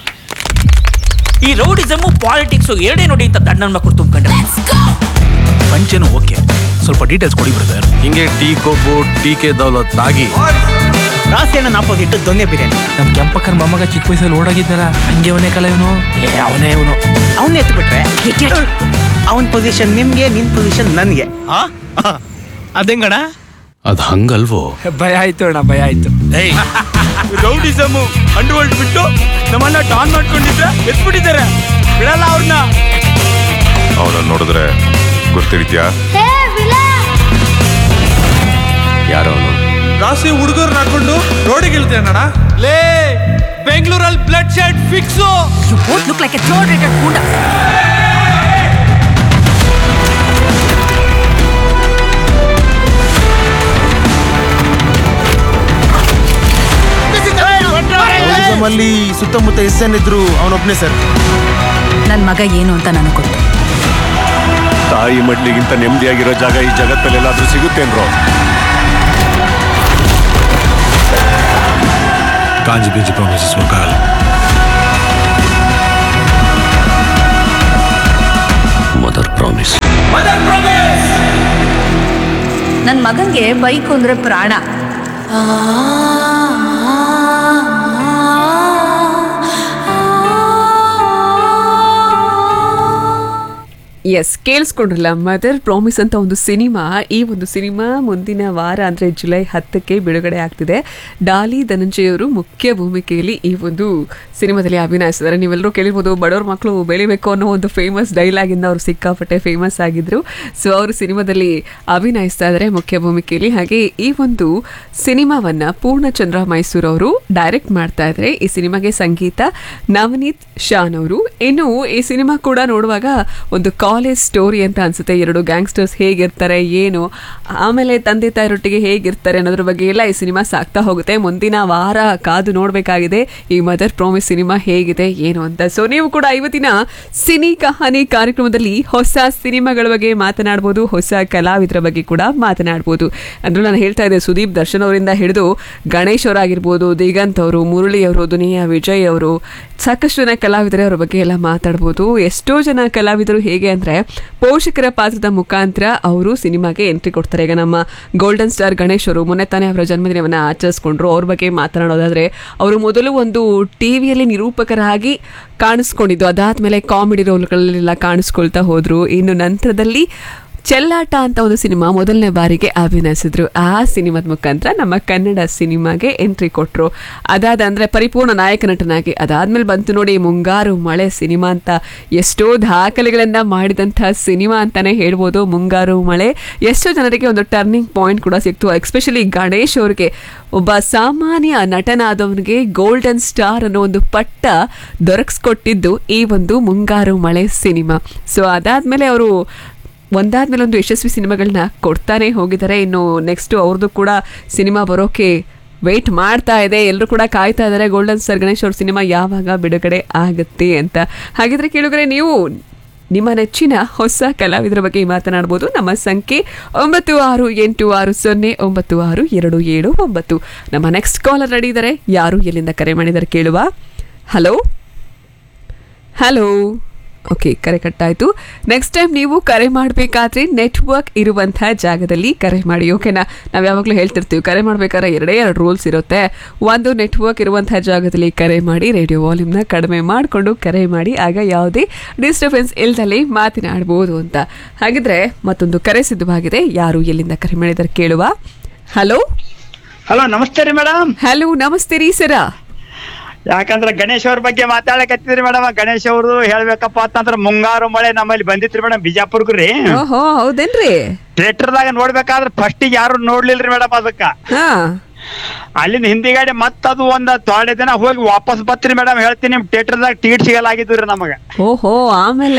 Speaker 19: ಈ ರೌಡಿಸಮ್ ಪಾಲಿಟಿಕ್ಸ್ ಎರಡೇ ನೋಡಿ ಅಂತ ದಣ್ಣನ್ ಮಕ್ಕಳು ತುಂಬ್ಕೊಂಡ್ರೆ
Speaker 12: ಪಂಚೇನು ಓಕೆ ಸ್ವಲ್ಪ ಡೀಟೇಲ್ಸ್ ಕೊಡಿ ಬ್ರದರ್
Speaker 14: ಹಿಂಗೆ ಟೀ ಕೊಬ್ಬು ಟೀ ಕೆ ದೌಲತ್ ಆಗಿ
Speaker 15: ರಾಸಿಯನ್ನ ಆಪೋಸಿಟ್ ದೊನ್ನೆ ಬಿರಿಯಾನಿ
Speaker 17: ನಮ್ ಕೆಂಪಕ್ಕನ ಮೊಮ್ಮಗ ಚಿಕ್ಕ ವಯಸ್ಸಲ್ಲಿ ಓಡಾಗಿದ್ದಲ್ಲ ಹಂಗೆ ಅವನೇ ಕಲ ಇವನು
Speaker 15: ಏ ಅವನೇ ಇವನು ಅವನ್ನ ಎತ್ತು ಬಿಟ್ರೆ ಅವನ್ ಪೊಸಿಷನ್ ನಿಮ್ಗೆ ನಿನ್ ಪೊಸಿಷನ್ ನನ್ಗೆ
Speaker 12: ಅದೇಂಗಣ
Speaker 16: ಅದ್ ಹಂಗಲ್ವೋ
Speaker 15: ಭಯ ಆಯ್ತು ಅಣ್ಣ ಭಯ ಆಯ್ತು
Speaker 12: ಏಯ್ ರೌಡಿಸಮ್ ಅಂಡರ್ ವರ್ಲ್ಡ್ ಬಿಟ್ಟು ನಮ್ಮನ್ನ ಡಾನ್ ಮಾಡ್ಕೊಂಡಿದ್ರೆ ಎತ್ಬಿಟ್ಟಿದ್ದಾರೆ ಬಿಡಲ್ಲ ಅವ್ರನ್ನ
Speaker 18: ಅವನನ್ನು ನೋಡಿದ್ರೆ ಗೊತ್ತಿಡ್ತೀಯಾ
Speaker 16: ಯಾರೋ ಅವನು
Speaker 12: ರಾಸಿ ಹುಡುಗರ್ನ ಹಾಕೊಂಡು ರೋಡಿಗೆ ಇಳ್ತೇನಣ್ಣ ಲೇ ಬೆಂಗಳೂರಲ್ಲಿ blood shed fix
Speaker 10: You both look like a third-rated Buddha.
Speaker 14: ಅಲ್ಲಿ ಸುತ್ತಮುತ್ತ ಎಸ್ಸೇನಿದ್ರು ಅವನೊಬ್ನೇ ಸರ್
Speaker 6: ನನ್ ಮಗ ಏನು ಅಂತ ನನಗೆ ಗೊತ್ತು
Speaker 13: ತಾಯಿ ಮಡ್ಲಿಗಿಂತ ನೆಮ್ಮದಿಯಾಗಿರೋ ಜಾಗ ಈ ಜಗತ್ತಲ್ಲಿ ಎಲ್ಲಾದ್ರೂ ಸಿಗುತ್ತೇನ್ರೋ
Speaker 12: ಕಾಂಜಿ ಬೀಜಿ ಪ್ರಾಮಿಸಸ್ ಮಕಾಲ್
Speaker 16: ಮದರ್ ಪ್ರಾಮಿಸ್
Speaker 6: ನನ್ ಮಗನ್ಗೆ ಬೈಕ್ ಅಂದ್ರೆ ಪ್ರಾಣ
Speaker 1: ಎಸ್ ಕೇಳಿಸ್ಕೊಂಡ್ರಲ್ಲ ಮದರ್ ಪ್ರಾಮಿಸ್ ಅಂತ ಒಂದು ಸಿನಿಮಾ ಈ ಒಂದು ಸಿನಿಮಾ ಮುಂದಿನ ವಾರ ಅಂದರೆ ಜುಲೈ ಹತ್ತಕ್ಕೆ ಬಿಡುಗಡೆ ಆಗ್ತಿದೆ ಡಾಲಿ ಧನಂಜಯ್ ಅವರು ಮುಖ್ಯ ಭೂಮಿಕೆಯಲ್ಲಿ ಈ ಒಂದು ಸಿನಿಮಾದಲ್ಲಿ ಅಭಿನಯಿಸಿದ್ದಾರೆ ನೀವೆಲ್ಲರೂ ಕೇಳಿರ್ಬೋದು ಬಡವ್ರ ಮಕ್ಕಳು ಬೆಳಿಬೇಕು ಅನ್ನೋ ಒಂದು ಫೇಮಸ್ ಡೈಲಾಗಿಂದ ಅವರು ಸಿಕ್ಕಾಪಟ್ಟೆ ಫೇಮಸ್ ಆಗಿದ್ರು ಸೊ ಅವರು ಸಿನಿಮಾದಲ್ಲಿ ಅಭಿನಯಿಸ್ತಾ ಇದ್ದಾರೆ ಮುಖ್ಯ ಭೂಮಿಕೆಯಲ್ಲಿ ಹಾಗೆ ಈ ಒಂದು ಸಿನಿಮಾವನ್ನ ಪೂರ್ಣಚಂದ್ರ ಮೈಸೂರು ಅವರು ಡೈರೆಕ್ಟ್ ಮಾಡ್ತಾ ಇದ್ದಾರೆ ಈ ಸಿನಿಮಾಗೆ ಸಂಗೀತ ನವನೀತ್ ಶಾನ್ ಅವರು ಇನ್ನು ಈ ಸಿನಿಮಾ ಕೂಡ ನೋಡುವಾಗ ಒಂದು ಕಾಲೇಜ್ ಸ್ಟೋರಿ ಅಂತ ಅನ್ಸುತ್ತೆ ಎರಡು ಗ್ಯಾಂಗ್ಸ್ಟರ್ಸ್ ಹೇಗಿರ್ತಾರೆ ಏನು ಆಮೇಲೆ ತಂದೆ ತಾಯಿರೊಟ್ಟಿಗೆ ಹೇಗಿರ್ತಾರೆ ಅನ್ನೋದ್ರ ಬಗ್ಗೆ ಎಲ್ಲ ಈ ಸಿನಿಮಾ ಸಾಕ್ತಾ ಹೋಗುತ್ತೆ ಮುಂದಿನ ವಾರ ಕಾದು ನೋಡಬೇಕಾಗಿದೆ ಈ ಮದರ್ ಪ್ರಾಮಿಸ್ ಸಿನಿಮಾ ಹೇಗಿದೆ ಏನು ಅಂತ ಸೊ ನೀವು ಕೂಡ ಇವತ್ತಿನ ಸಿನಿ ಕಹಾನಿ ಕಾರ್ಯಕ್ರಮದಲ್ಲಿ ಹೊಸ ಸಿನಿಮಾಗಳ ಬಗ್ಗೆ ಮಾತನಾಡ್ಬೋದು ಹೊಸ ಕಲಾವಿದರ ಬಗ್ಗೆ ಕೂಡ ಮಾತನಾಡ್ಬೋದು ಅಂದ್ರೆ ನಾನು ಹೇಳ್ತಾ ಇದ್ದೆ ಸುದೀಪ್ ದರ್ಶನ್ ಅವರಿಂದ ಹಿಡಿದು ಗಣೇಶ್ ಅವರಾಗಿರ್ಬೋದು ದಿಗಂತ್ ಅವರು ಮುರಳಿ ಅವರು ದುನಿಯಾ ವಿಜಯ್ ಅವರು ಸಾಕಷ್ಟು ಜನ ಕಲಾವಿದರೆ ಅವರ ಬಗ್ಗೆ ಎಲ್ಲ ಮಾತಾಡ್ಬೋದು ಎಷ್ಟೋ ಜನ ಕಲಾವಿದರು ಹೇಗೆ ಅಂದ್ರೆ ಪೋಷಕರ ಪಾತ್ರದ ಮುಖಾಂತರ ಅವರು ಸಿನಿಮಾಗೆ ಎಂಟ್ರಿ ಕೊಡ್ತಾರೆ ಈಗ ನಮ್ಮ ಗೋಲ್ಡನ್ ಸ್ಟಾರ್ ಗಣೇಶ್ ಅವರು ಮೊನ್ನೆ ತಾನೇ ಅವರ ಜನ್ಮದಿನವನ್ನ ಆಚರಿಸ್ಕೊಂಡ್ರು ಅವ್ರ ಬಗ್ಗೆ ಮಾತನಾಡೋದಾದ್ರೆ ಅವರು ಮೊದಲು ಒಂದು ಟಿವಿಯಲ್ಲಿ ನಿರೂಪಕರಾಗಿ ಕಾಣಿಸ್ಕೊಂಡಿದ್ದು ಅದಾದ್ಮೇಲೆ ಕಾಮಿಡಿ ರೋಲ್ಗಳಲ್ಲೆಲ್ಲ ಕಾಣಿಸ್ಕೊಳ್ತಾ ಹೋದ್ರು ಇನ್ನು ನಂತರದಲ್ಲಿ ಚೆಲ್ಲಾಟ ಅಂತ ಒಂದು ಸಿನಿಮಾ ಮೊದಲನೇ ಬಾರಿಗೆ ಅಭಿನಯಿಸಿದ್ರು ಆ ಸಿನಿಮಾದ ಮುಖಾಂತರ ನಮ್ಮ ಕನ್ನಡ ಸಿನಿಮಾಗೆ ಎಂಟ್ರಿ ಕೊಟ್ರು ಅದಾದ ಅಂದ್ರೆ ಪರಿಪೂರ್ಣ ನಾಯಕ ನಟನಾಗಿ ಅದಾದ್ಮೇಲೆ ಬಂತು ನೋಡಿ ಮುಂಗಾರು ಮಳೆ ಸಿನಿಮಾ ಅಂತ ಎಷ್ಟೋ ದಾಖಲೆಗಳನ್ನ ಮಾಡಿದಂಥ ಸಿನಿಮಾ ಅಂತಾನೆ ಹೇಳ್ಬೋದು ಮುಂಗಾರು ಮಳೆ ಎಷ್ಟೋ ಜನರಿಗೆ ಒಂದು ಟರ್ನಿಂಗ್ ಪಾಯಿಂಟ್ ಕೂಡ ಸಿಕ್ತು ಎಸ್ಪೆಷಲಿ ಗಣೇಶ್ ಅವ್ರಿಗೆ ಒಬ್ಬ ಸಾಮಾನ್ಯ ನಟನಾದವನಿಗೆ ಗೋಲ್ಡನ್ ಸ್ಟಾರ್ ಅನ್ನೋ ಒಂದು ಪಟ್ಟ ದೊರಕಿಸ್ಕೊಟ್ಟಿದ್ದು ಈ ಒಂದು ಮುಂಗಾರು ಮಳೆ ಸಿನಿಮಾ ಸೊ ಅದಾದ್ಮೇಲೆ ಅವರು ಒಂದಾದ್ಮೇಲೆ ಒಂದು ಯಶಸ್ವಿ ಸಿನಿಮಾಗಳನ್ನ ಕೊಡ್ತಾನೆ ಹೋಗಿದ್ದಾರೆ ಇನ್ನು ನೆಕ್ಸ್ಟ್ ಅವ್ರದ್ದು ಕೂಡ ಸಿನಿಮಾ ಬರೋಕೆ ವೆಯ್ಟ್ ಮಾಡ್ತಾ ಇದೆ ಎಲ್ಲರೂ ಕೂಡ ಕಾಯ್ತಾ ಇದ್ದಾರೆ ಗೋಲ್ಡನ್ ಸ್ಟಾರ್ ಗಣೇಶ್ ಅವ್ರ ಸಿನಿಮಾ ಯಾವಾಗ ಬಿಡುಗಡೆ ಆಗುತ್ತೆ ಅಂತ ಹಾಗಿದ್ರೆ ಕೇಳಿದ್ರೆ ನೀವು ನಿಮ್ಮ ನೆಚ್ಚಿನ ಹೊಸ ಕಲಾವಿದರ ಬಗ್ಗೆ ಮಾತನಾಡ್ಬೋದು ನಮ್ಮ ಸಂಖ್ಯೆ ಒಂಬತ್ತು ಆರು ಎಂಟು ಆರು ಸೊನ್ನೆ ಒಂಬತ್ತು ಆರು ಎರಡು ಏಳು ಒಂಬತ್ತು ನಮ್ಮ ನೆಕ್ಸ್ಟ್ ಕಾಲರ್ ರೆಡಿ ಇದ್ದಾರೆ ಯಾರು ಎಲ್ಲಿಂದ ಕರೆ ಮಾಡಿದ್ದಾರೆ ಕೇಳುವ ಹಲೋ ಹಲೋ ಓಕೆ ಕರೆ ಕಟ್ಟಾಯಿತು ನೆಕ್ಸ್ಟ್ ಟೈಮ್ ನೀವು ಕರೆ ಮಾಡಬೇಕಾದ್ರೆ ನೆಟ್ವರ್ಕ್ ಇರುವಂತಹ ಜಾಗದಲ್ಲಿ ಕರೆ ಮಾಡಿ ಓಕೆನಾ ನಾವು ಯಾವಾಗಲೂ ಹೇಳ್ತಿರ್ತೀವಿ ಕರೆ ಮಾಡಬೇಕಾದ್ರೆ ಎರಡೇ ಎರಡು ರೂಲ್ಸ್ ಇರುತ್ತೆ ಒಂದು ನೆಟ್ವರ್ಕ್ ಇರುವಂತಹ ಜಾಗದಲ್ಲಿ ಕರೆ ಮಾಡಿ ರೇಡಿಯೋ ವಾಲ್ಯೂಮ್ನ ಕಡಿಮೆ ಮಾಡಿಕೊಂಡು ಕರೆ ಮಾಡಿ ಆಗ ಯಾವುದೇ ಡಿಸ್ಟರ್ಬೆನ್ಸ್ ಇಲ್ದಲೇ ಮಾತನಾಡ್ಬೋದು ಅಂತ ಹಾಗಿದ್ರೆ ಮತ್ತೊಂದು ಕರೆ ಸಿದ್ಧವಾಗಿದೆ ಯಾರು ಎಲ್ಲಿಂದ ಕರೆ ಮಾಡಿದ್ದಾರೆ ಕೇಳುವ ಹಲೋ
Speaker 20: ಹಲೋ ನಮಸ್ತೆ ರೀ ಮೇಡಮ್
Speaker 1: ಹಲೋ ನಮಸ್ತೆ ರೀ ಸರ
Speaker 20: ಯಾಕಂದ್ರ ಗಣೇಶ್ ಅವ್ರ ಬಗ್ಗೆ ಮಾತಾಡಕತ್ತಿದ್ರಿ ಮೇಡಮ್ ಗಣೇಶ್ ಅವ್ರದ್ದು ಹೇಳ್ಬೇಕಪ್ಪ ಅಂತಂದ್ರ ಮುಂಗಾರು ಮಳೆ ನಮ್ಮಲ್ಲಿ ಬಂದಿತ್ರಿ ಮೇಡಮ್ ಬಿಜಾಪುರ್ಗ್ ರೀ
Speaker 1: ಓಹೋ ಹೌದೇನ್ರಿ
Speaker 20: ಥಿಯೇಟರ್ದಾಗ ನೋಡ್ಬೇಕಾದ್ರ ಫಸ್ಟ್ ಯಾರು ನೋಡ್ಲಿಲ್ರಿ ಮೇಡಮ್ ಅದಕ್ಕ
Speaker 1: ಹಾ
Speaker 20: ಅಲ್ಲಿಂದ ಹಿಂದಿಗಾಡಿ ಮತ್ತ ಅದು ಒಂದ್ ತೊಳೆ ದಿನ ಹೋಗಿ ವಾಪಸ್ ಬತ್ರಿ ಮೇಡಮ್ ಹೇಳ್ತೀನಿ ನಿಮ್ ಥಿಯೇಟರ್ದಾಗ ಟಿಕೆಟ್ ಸಿಗಲಾಗಿದ್ರಿ ನಮಗ
Speaker 1: ಓಹೋ ಆಮೇಲೆ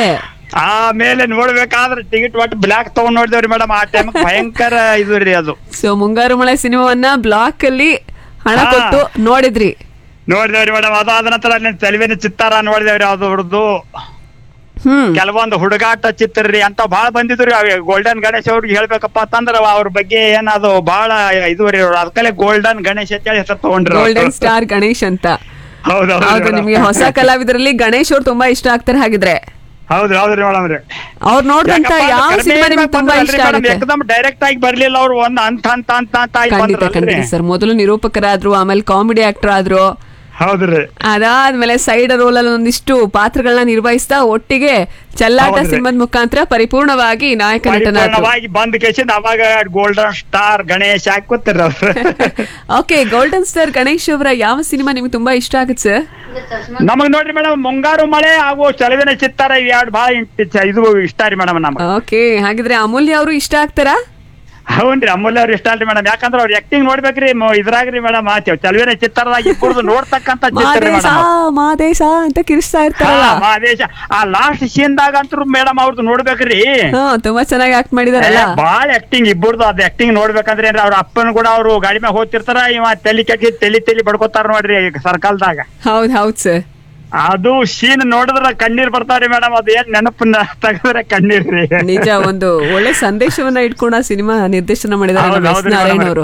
Speaker 20: ಆಮೇಲೆ ನೋಡ್ಬೇಕಾದ್ರೆ ಟಿಕೆಟ್ ಒಟ್ಟು ಬ್ಲಾಕ್ ತಗೊಂಡ್ ನೋಡಿದೇವ್ರಿ ಮೇಡಮ್ ಆ ಟೈಮ್ ಭಯಂಕರ ಇದು ರೀ ಅದು
Speaker 1: ಸೊ ಮುಂಗಾರು ಮಳೆ ಸಿನಿಮಾವನ್ನ ಬ್ಲಾಕ್ ಅಲ್ಲಿ ಹಣ
Speaker 20: ಹಾ.
Speaker 1: ಕೊಟ್ಟು ನೋಡಿದ್ರಿ
Speaker 20: ನೋಡಿದೇವ್ರಿ ಮೇಡಮ್ ಅದಾದ ನಂತರ ಅಲ್ಲಿ ತೆಲುವಿನ ಚಿತ್ತಾರ ನೋಡಿದೇವ್ರಿ ಅದು ಹುಡ್ದು
Speaker 1: ಹ್ಮ್
Speaker 20: ಕೆಲವೊಂದು ಹುಡುಗಾಟ ಚಿತ್ರ ರೀ ಅಂತ ಬಾಳ ಬಂದಿದ್ರಿ ಗೋಲ್ಡನ್ ಗಣೇಶ್ ಅವ್ರಿಗೆ ಹೇಳ್ಬೇಕಪ್ಪ ಅಂತಂದ್ರ ಅವ್ರ ಬಗ್ಗೆ ಏನದು ಬಾಳ ಇದು ರೀ ಅದಕ್ಕಲ್ಲೇ ಗೋಲ್ಡನ್ ಗಣೇಶ್ ಅಂತ ಹೇಳಿ ಹೆಸರು ತಗೊಂಡ್ರಿ ಅವ್ರು.
Speaker 1: ಗೋಲ್ಡನ್ ಸ್ಟಾರ್ ಗಣೇಶ್ ಅಂತ
Speaker 20: ಹೌದು ಹೌದು
Speaker 1: ಹೌದು
Speaker 20: madam.
Speaker 1: ನಿಮ್ಗೆ ಹೊಸ ಕಲಾವಿದರಲ್ಲಿ ಗಣೇಶ್ ಅವ್ರು ತುಂಬಾ ಇಷ್ಟ ಆಗ್ತಾರೆ ಹಾಗಿದ್ರೆ
Speaker 20: ಹೌದ್ರಿ ಹೌದ್ರಿ ಮೇಡಮ್ ರೀ
Speaker 1: ಅವ್ರು ನೋಡಿದಂತ
Speaker 20: ಯಾಕಪ್ಪ
Speaker 1: ಯಾವ
Speaker 20: ಅಂದ್ರೆ
Speaker 1: ಸಿನಿಮಾ
Speaker 20: ಕಡಿಮೆ
Speaker 1: ನಿಮ್ಗೆ ತುಂಬಾ
Speaker 20: ಬಂದ್ರಲ್ರಿ
Speaker 1: ಇಷ್ಟ
Speaker 20: madam,
Speaker 1: ಆಗುತ್ತೆ
Speaker 20: ಏಕದಮ್ ಡೈರೆಕ್ಟ್ ಆಗಿ ಬರ್ಲಿಲ್ಲ ಅವ್ರು ಒಂದ್ ಅಂತ ಅಂತ ಅಂತ ಅಂತ ಆಗಿ
Speaker 1: ಖಂಡಿತ
Speaker 20: ಬಂದ್ರಲ್ರಿ
Speaker 1: ಖಂಡಿತ ಸರ್ ಮೊದಲು ನಿರೂಪಕರಾದ್ರು ಆಮೇಲೆ ಕಾಮಿಡಿ ಆಕ್ಟರ್ ಆದ್ರು
Speaker 20: ಹೌದ್ರಿ
Speaker 1: ಅದಾದ್ಮೇಲೆ ಸೈಡ್ ರೋಲ್ ಅಲ್ಲಿ ಒಂದಿಷ್ಟು ಪಾತ್ರಗಳನ್ನ ನಿರ್ವಹಿಸ್ತಾ ಒಟ್ಟಿಗೆ ಚಲ್ಲಾಟ
Speaker 20: ಹೌದ್ರಿ.
Speaker 1: ಸಿನಿಮಾದ ಮುಖಾಂತರ ಪರಿಪೂರ್ಣವಾಗಿ ನಾಯಕ ನಟನಾದ್ರು
Speaker 20: ಪರಿಪೂರ್ಣವಾಗಿ ಬಂದ್ ಕೇಸಿಂದ ಅವಾಗ ಗೋಲ್ಡನ್ ಸ್ಟಾರ್ ಗಣೇಶ್ ಹಾಕೋತಿರ ಅವ್ರು
Speaker 1: ಓಕೆ ಗೋಲ್ಡನ್ ಸ್ಟಾರ್ ಗಣೇಶ್ ಅವರ ಯಾವ ಸಿನಿಮಾ ನಿಮ್ಗೆ ತುಂಬಾ ಇಷ್ಟ ಆಗುತ್ತೆ ಸರ್
Speaker 20: ನಮಗ್ ನೋಡ್ರಿ ಮೇಡಮ್ ಮುಂಗಾರು ಮಳೆ ಹಾಗೂ ಚಲವಿನ ಚಿತ್ತಾರ ಇವ್ ಎರಡು ಬಹಳ ಇಂಟ್- ಇದು ಇಷ್ಟ ರೀ ಮೇಡಮ್ ನಮಗ್
Speaker 1: ಓಕೆ ಹಾಗಿದ್ರೆ ಅಮೂಲ್ಯ ಅವರು ಇಷ್ಟ ಆಗ್ತಾರಾ
Speaker 20: ಹೌನ್ರಿ ಅಮೂಲ್ಯ ಅವ್ರು ಇಷ್ಟ ಅಲ್ರಿ ಮೇಡಮ್ ಯಾಕಂದ್ರ ಅವ್ರ ಆಕ್ಟಿಂಗ್ ನೋಡ್ಬೇಕ್ರಿ ಮ- ಇದ್ರಾಗ್ರಿ ಮೇಡಮ್ ಚಲವಿನ ಚಿತ್ತಾರದಾಗ ಇಬ್ಬರದು ನೋಡ್ತಕ್ಕಂತ ಚಿತ್ರ
Speaker 1: ಮಾದೇಶ
Speaker 20: ಮೇಡಮ್
Speaker 1: ಮಾದೇಶ ಅಂತ ಕಿರಿಸ್ತಾ ಇರ್ತಾರಲ್ಲ
Speaker 20: ಆದೇಶ ಆ ಲಾಸ್ಟ್ ಸೀನ್ದಾಗ ಅಂತೂ ಮೇಡಮ್ ಅವ್ರದ್ದು ನೋಡ್ಬೇಕ್ರಿ
Speaker 1: ಹಾ ತುಂಬಾ ಚೆನ್ನಾಗಿ ಆಕ್ಟ್ ಮಾಡಿದಾರಲ್ಲ
Speaker 20: ಬಾಳ ಆಕ್ಟಿಂಗ್ ಇಬ್ಬರದು ಅದ್ ಆಕ್ಟಿಂಗ್ ನೋಡ್ಬೇಕಂದ್ರೆ ಏನ್ರಿ ಅವ್ರ ಅಪ್ಪನ ಕೂಡ ಅವ್ರು ಗಾಡಿ ಮ್ಯಾಗ ಹೋಗ್ತಿರ್ತಾರ ಇವ ತಲಿ ಕೆಟ್ಟಿ ತಲಿ ತಲಿ ಬಡ್ಕೋತಾರ ನೋಡ್ರಿ ಸರ್ಕಲ್ದಾಗ
Speaker 1: ಹೌದ್ ಹೌದ್ ಸರ್
Speaker 20: ಅದು ಸೀನ್ ನೋಡಿದ್ರ ಕಣ್ಣೀರ್ ಬರ್ತಾವ್ರಿ ಮೇಡಮ್ ಅದು ಏನ್ ನೆನಪನ್ನ ತೆಗೆದ್ರೆ ಕಣ್ಣೀರ್ ರೀ
Speaker 1: ನಿಜ ಒಂದು ಒಳ್ಳೆ ಸಂದೇಶವನ್ನ ಇಟ್ಕೊಂಡು ಆ ಸಿನಿಮಾ ನಿರ್ದೇಶನ ಮಾಡಿದ್ದಾರೆ
Speaker 20: ಹೌದು,
Speaker 1: ನಮ್ಮ ಎಸ್
Speaker 20: ಹೌದ್ರಿ
Speaker 1: ನಾರಾಯಣ್
Speaker 20: madam.
Speaker 1: ಅವರು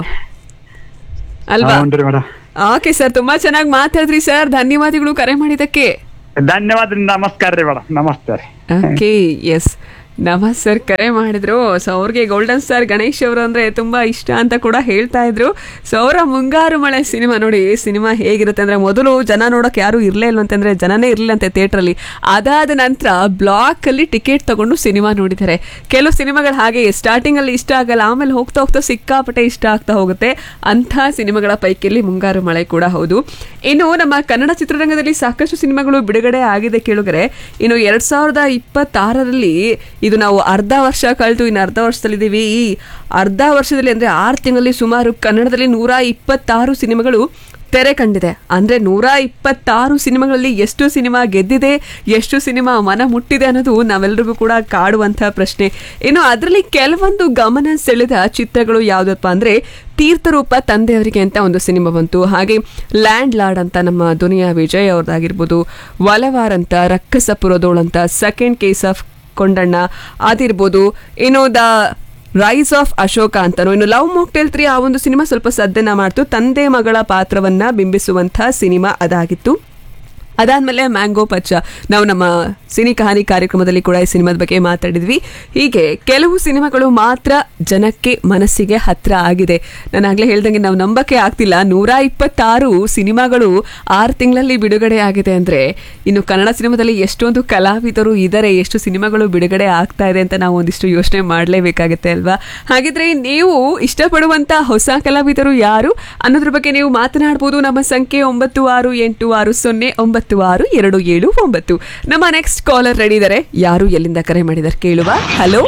Speaker 1: ಅಲ್ವಾ
Speaker 20: ಹೌನ್ರಿ ಮೇಡಮ್
Speaker 1: ಓಕೆ ಸರ್ ತುಂಬಾ ಚೆನ್ನಾಗಿ ಮಾತಾಡಿದ್ರಿ ಸರ್ ಧನ್ಯವಾದಗಳು ಕರೆ ಮಾಡಿದಕ್ಕೆ
Speaker 20: ಧನ್ಯವಾದ ನಮಸ್ಕಾರ ರೀ ಮೇಡಮ್ ನಮಸ್ತೆ ರೀ
Speaker 1: ಓಕೆ ಎಸ್ ನಮಸ್ ಸರ್ ಕರೆ ಮಾಡಿದ್ರು ಸೊ ಅವ್ರಿಗೆ ಗೋಲ್ಡನ್ ಸ್ಟಾರ್ ಗಣೇಶ್ ಅವರು ಅಂದ್ರೆ ತುಂಬಾ ಇಷ್ಟ ಅಂತ ಕೂಡ ಹೇಳ್ತಾ ಇದ್ರು ಸೊ ಅವರ ಮುಂಗಾರು ಮಳೆ ಸಿನಿಮಾ ನೋಡಿ ಸಿನಿಮಾ ಹೇಗಿರುತ್ತೆ ಅಂದ್ರೆ ಮೊದಲು ಜನ ನೋಡಕ್ ಯಾರು ಇರ್ಲೇ ಇಲ್ಲ ಅಂತಂದ್ರೆ ಜನನೇ ಇರ್ಲಿಲ್ಲ ಅಂತೆ ಥಿಯೇಟರ್ ಅಲ್ಲಿ ಅದಾದ ನಂತರ ಬ್ಲಾಕ್ ಅಲ್ಲಿ ಟಿಕೆಟ್ ತಗೊಂಡು ಸಿನಿಮಾ ನೋಡಿದ್ದಾರೆ ಕೆಲವು ಸಿನಿಮಾಗಳು ಹಾಗೆ ಸ್ಟಾರ್ಟಿಂಗ್ ಅಲ್ಲಿ ಇಷ್ಟ ಆಗಲ್ಲ ಆಮೇಲೆ ಹೋಗ್ತಾ ಹೋಗ್ತಾ ಸಿಕ್ಕಾಪಟ್ಟೆ ಇಷ್ಟ ಆಗ್ತಾ ಹೋಗುತ್ತೆ ಅಂಥ ಸಿನಿಮಾಗಳ ಪೈಕಿಯಲ್ಲಿ ಮುಂಗಾರು ಮಳೆ ಕೂಡ ಹೌದು ಇನ್ನು ನಮ್ಮ ಕನ್ನಡ ಚಿತ್ರರಂಗದಲ್ಲಿ ಸಾಕಷ್ಟು ಸಿನಿಮಾಗಳು ಬಿಡುಗಡೆ ಆಗಿದೆ ಕೇಳಿದ್ರೆ ಇನ್ನು ಎರಡ್ ಸಾವಿರದ ಇಪ್ಪತ್ತಾರರಲ್ಲಿ ಇದು ನಾವು ಅರ್ಧ ವರ್ಷ ಕಳೆದು ಇನ್ನು ಅರ್ಧ ವರ್ಷದಲ್ಲಿದ್ದೀವಿ ಈ ಅರ್ಧ ವರ್ಷದಲ್ಲಿ ಅಂದ್ರೆ ಆರು ತಿಂಗಳಲ್ಲಿ ಸುಮಾರು ಕನ್ನಡದಲ್ಲಿ ನೂರ ಇಪ್ಪತ್ತಾರು ಸಿನಿಮಾಗಳು ತೆರೆ ಕಂಡಿದೆ ಅಂದ್ರೆ ನೂರ ಇಪ್ಪತ್ತಾರು ಸಿನಿಮಾಗಳಲ್ಲಿ ಎಷ್ಟು ಸಿನಿಮಾ ಗೆದ್ದಿದೆ ಎಷ್ಟು ಸಿನಿಮಾ ಮನ ಮುಟ್ಟಿದೆ ಅನ್ನೋದು ನಾವೆಲ್ಲರಿಗೂ ಕೂಡ ಕಾಡುವಂತಹ ಪ್ರಶ್ನೆ ಇನ್ನು ಅದರಲ್ಲಿ ಕೆಲವೊಂದು ಗಮನ ಸೆಳೆದ ಚಿತ್ರಗಳು ಯಾವುದಪ್ಪ ಅಂದ್ರೆ ತೀರ್ಥರೂಪ ತಂದೆಯವರಿಗೆ ಅಂತ ಒಂದು ಸಿನಿಮಾ ಬಂತು ಹಾಗೆ ಲ್ಯಾಂಡ್ ಲಾರ್ಡ್ ಅಂತ ನಮ್ಮ ದುನಿಯಾ ವಿಜಯ್ ಅವ್ರದ್ದಾಗಿರ್ಬೋದು ವಲವಾರ್ ಅಂತ ರಕ್ಕಸಪುರದೋಳ್ ಅಂತ ಸೆಕೆಂಡ್ ಕೇಸ್ ಆಫ್ ಕೊಂಡಣ್ಣ ಅದಿರ್ಬೋದು ಇನ್ನು ದ ರೈಸ್ ಆಫ್ ಅಶೋಕ ಅಂತನೋ ಇನ್ನು ಲವ್ ಮಾಕ್ಟೇಲ್ ತ್ರೀ ಆ ಒಂದು ಸಿನಿಮಾ ಸ್ವಲ್ಪ ಸದ್ದನ್ನ ಮಾಡ್ತು ತಂದೆ ಮಗಳ ಪಾತ್ರವನ್ನ ಬಿಂಬಿಸುವಂಥ ಸಿನಿಮಾ ಅದಾಗಿತ್ತು ಅದಾದ್ಮೇಲೆ ಮ್ಯಾಂಗೋ ಪಚ್ಚ ನಾವು ನಮ್ಮ ಸಿನಿ ಕಹಾನಿ ಕಾರ್ಯಕ್ರಮದಲ್ಲಿ ಕೂಡ ಈ ಸಿನಿಮಾದ ಬಗ್ಗೆ ಮಾತಾಡಿದ್ವಿ ಹೀಗೆ ಕೆಲವು ಸಿನಿಮಾಗಳು ಮಾತ್ರ ಜನಕ್ಕೆ ಮನಸ್ಸಿಗೆ ಹತ್ರ ಆಗಿದೆ ನಾನು ಆಗ್ಲೇ ಹೇಳ್ದಂಗೆ ನಾವು ನಂಬಕ್ಕೆ ಆಗ್ತಿಲ್ಲ ನೂರ ಇಪ್ಪತ್ತಾರು ಸಿನಿಮಾಗಳು ಆರು ತಿಂಗಳಲ್ಲಿ ಬಿಡುಗಡೆ ಆಗಿದೆ ಅಂದ್ರೆ ಇನ್ನು ಕನ್ನಡ ಸಿನಿಮಾದಲ್ಲಿ ಎಷ್ಟೊಂದು ಕಲಾವಿದರು ಇದ್ದಾರೆ ಎಷ್ಟು ಸಿನಿಮಾಗಳು ಬಿಡುಗಡೆ ಆಗ್ತಾ ಇದೆ ಅಂತ ನಾವು ಒಂದಿಷ್ಟು ಯೋಚನೆ ಮಾಡಲೇಬೇಕಾಗುತ್ತೆ ಅಲ್ವಾ ಹಾಗಿದ್ರೆ ನೀವು ಇಷ್ಟಪಡುವಂತ ಹೊಸ ಕಲಾವಿದರು ಯಾರು ಅನ್ನೋದ್ರ ಬಗ್ಗೆ ನೀವು ಮಾತನಾಡಬಹುದು ನಮ್ಮ ಸಂಖ್ಯೆ ಒಂಬತ್ತು ಆರು ಎಂಟು ಆರು ಸೊನ್ನೆ ಒಂಬತ್ತು ಆರು ಎರಡು ಏಳು ಒಂಬತ್ತು ನಮ್ಮ ನೆಕ್ಸ್ಟ್ ಕಾಲರ್ ರೆಡಿ ಇದ್ದಾರೆ ಯಾರು ಎಲ್ಲಿಂದ ಕರೆ ಮಾಡಿದ್ದಾರೆ ಕೇಳುವ ಹಲೋ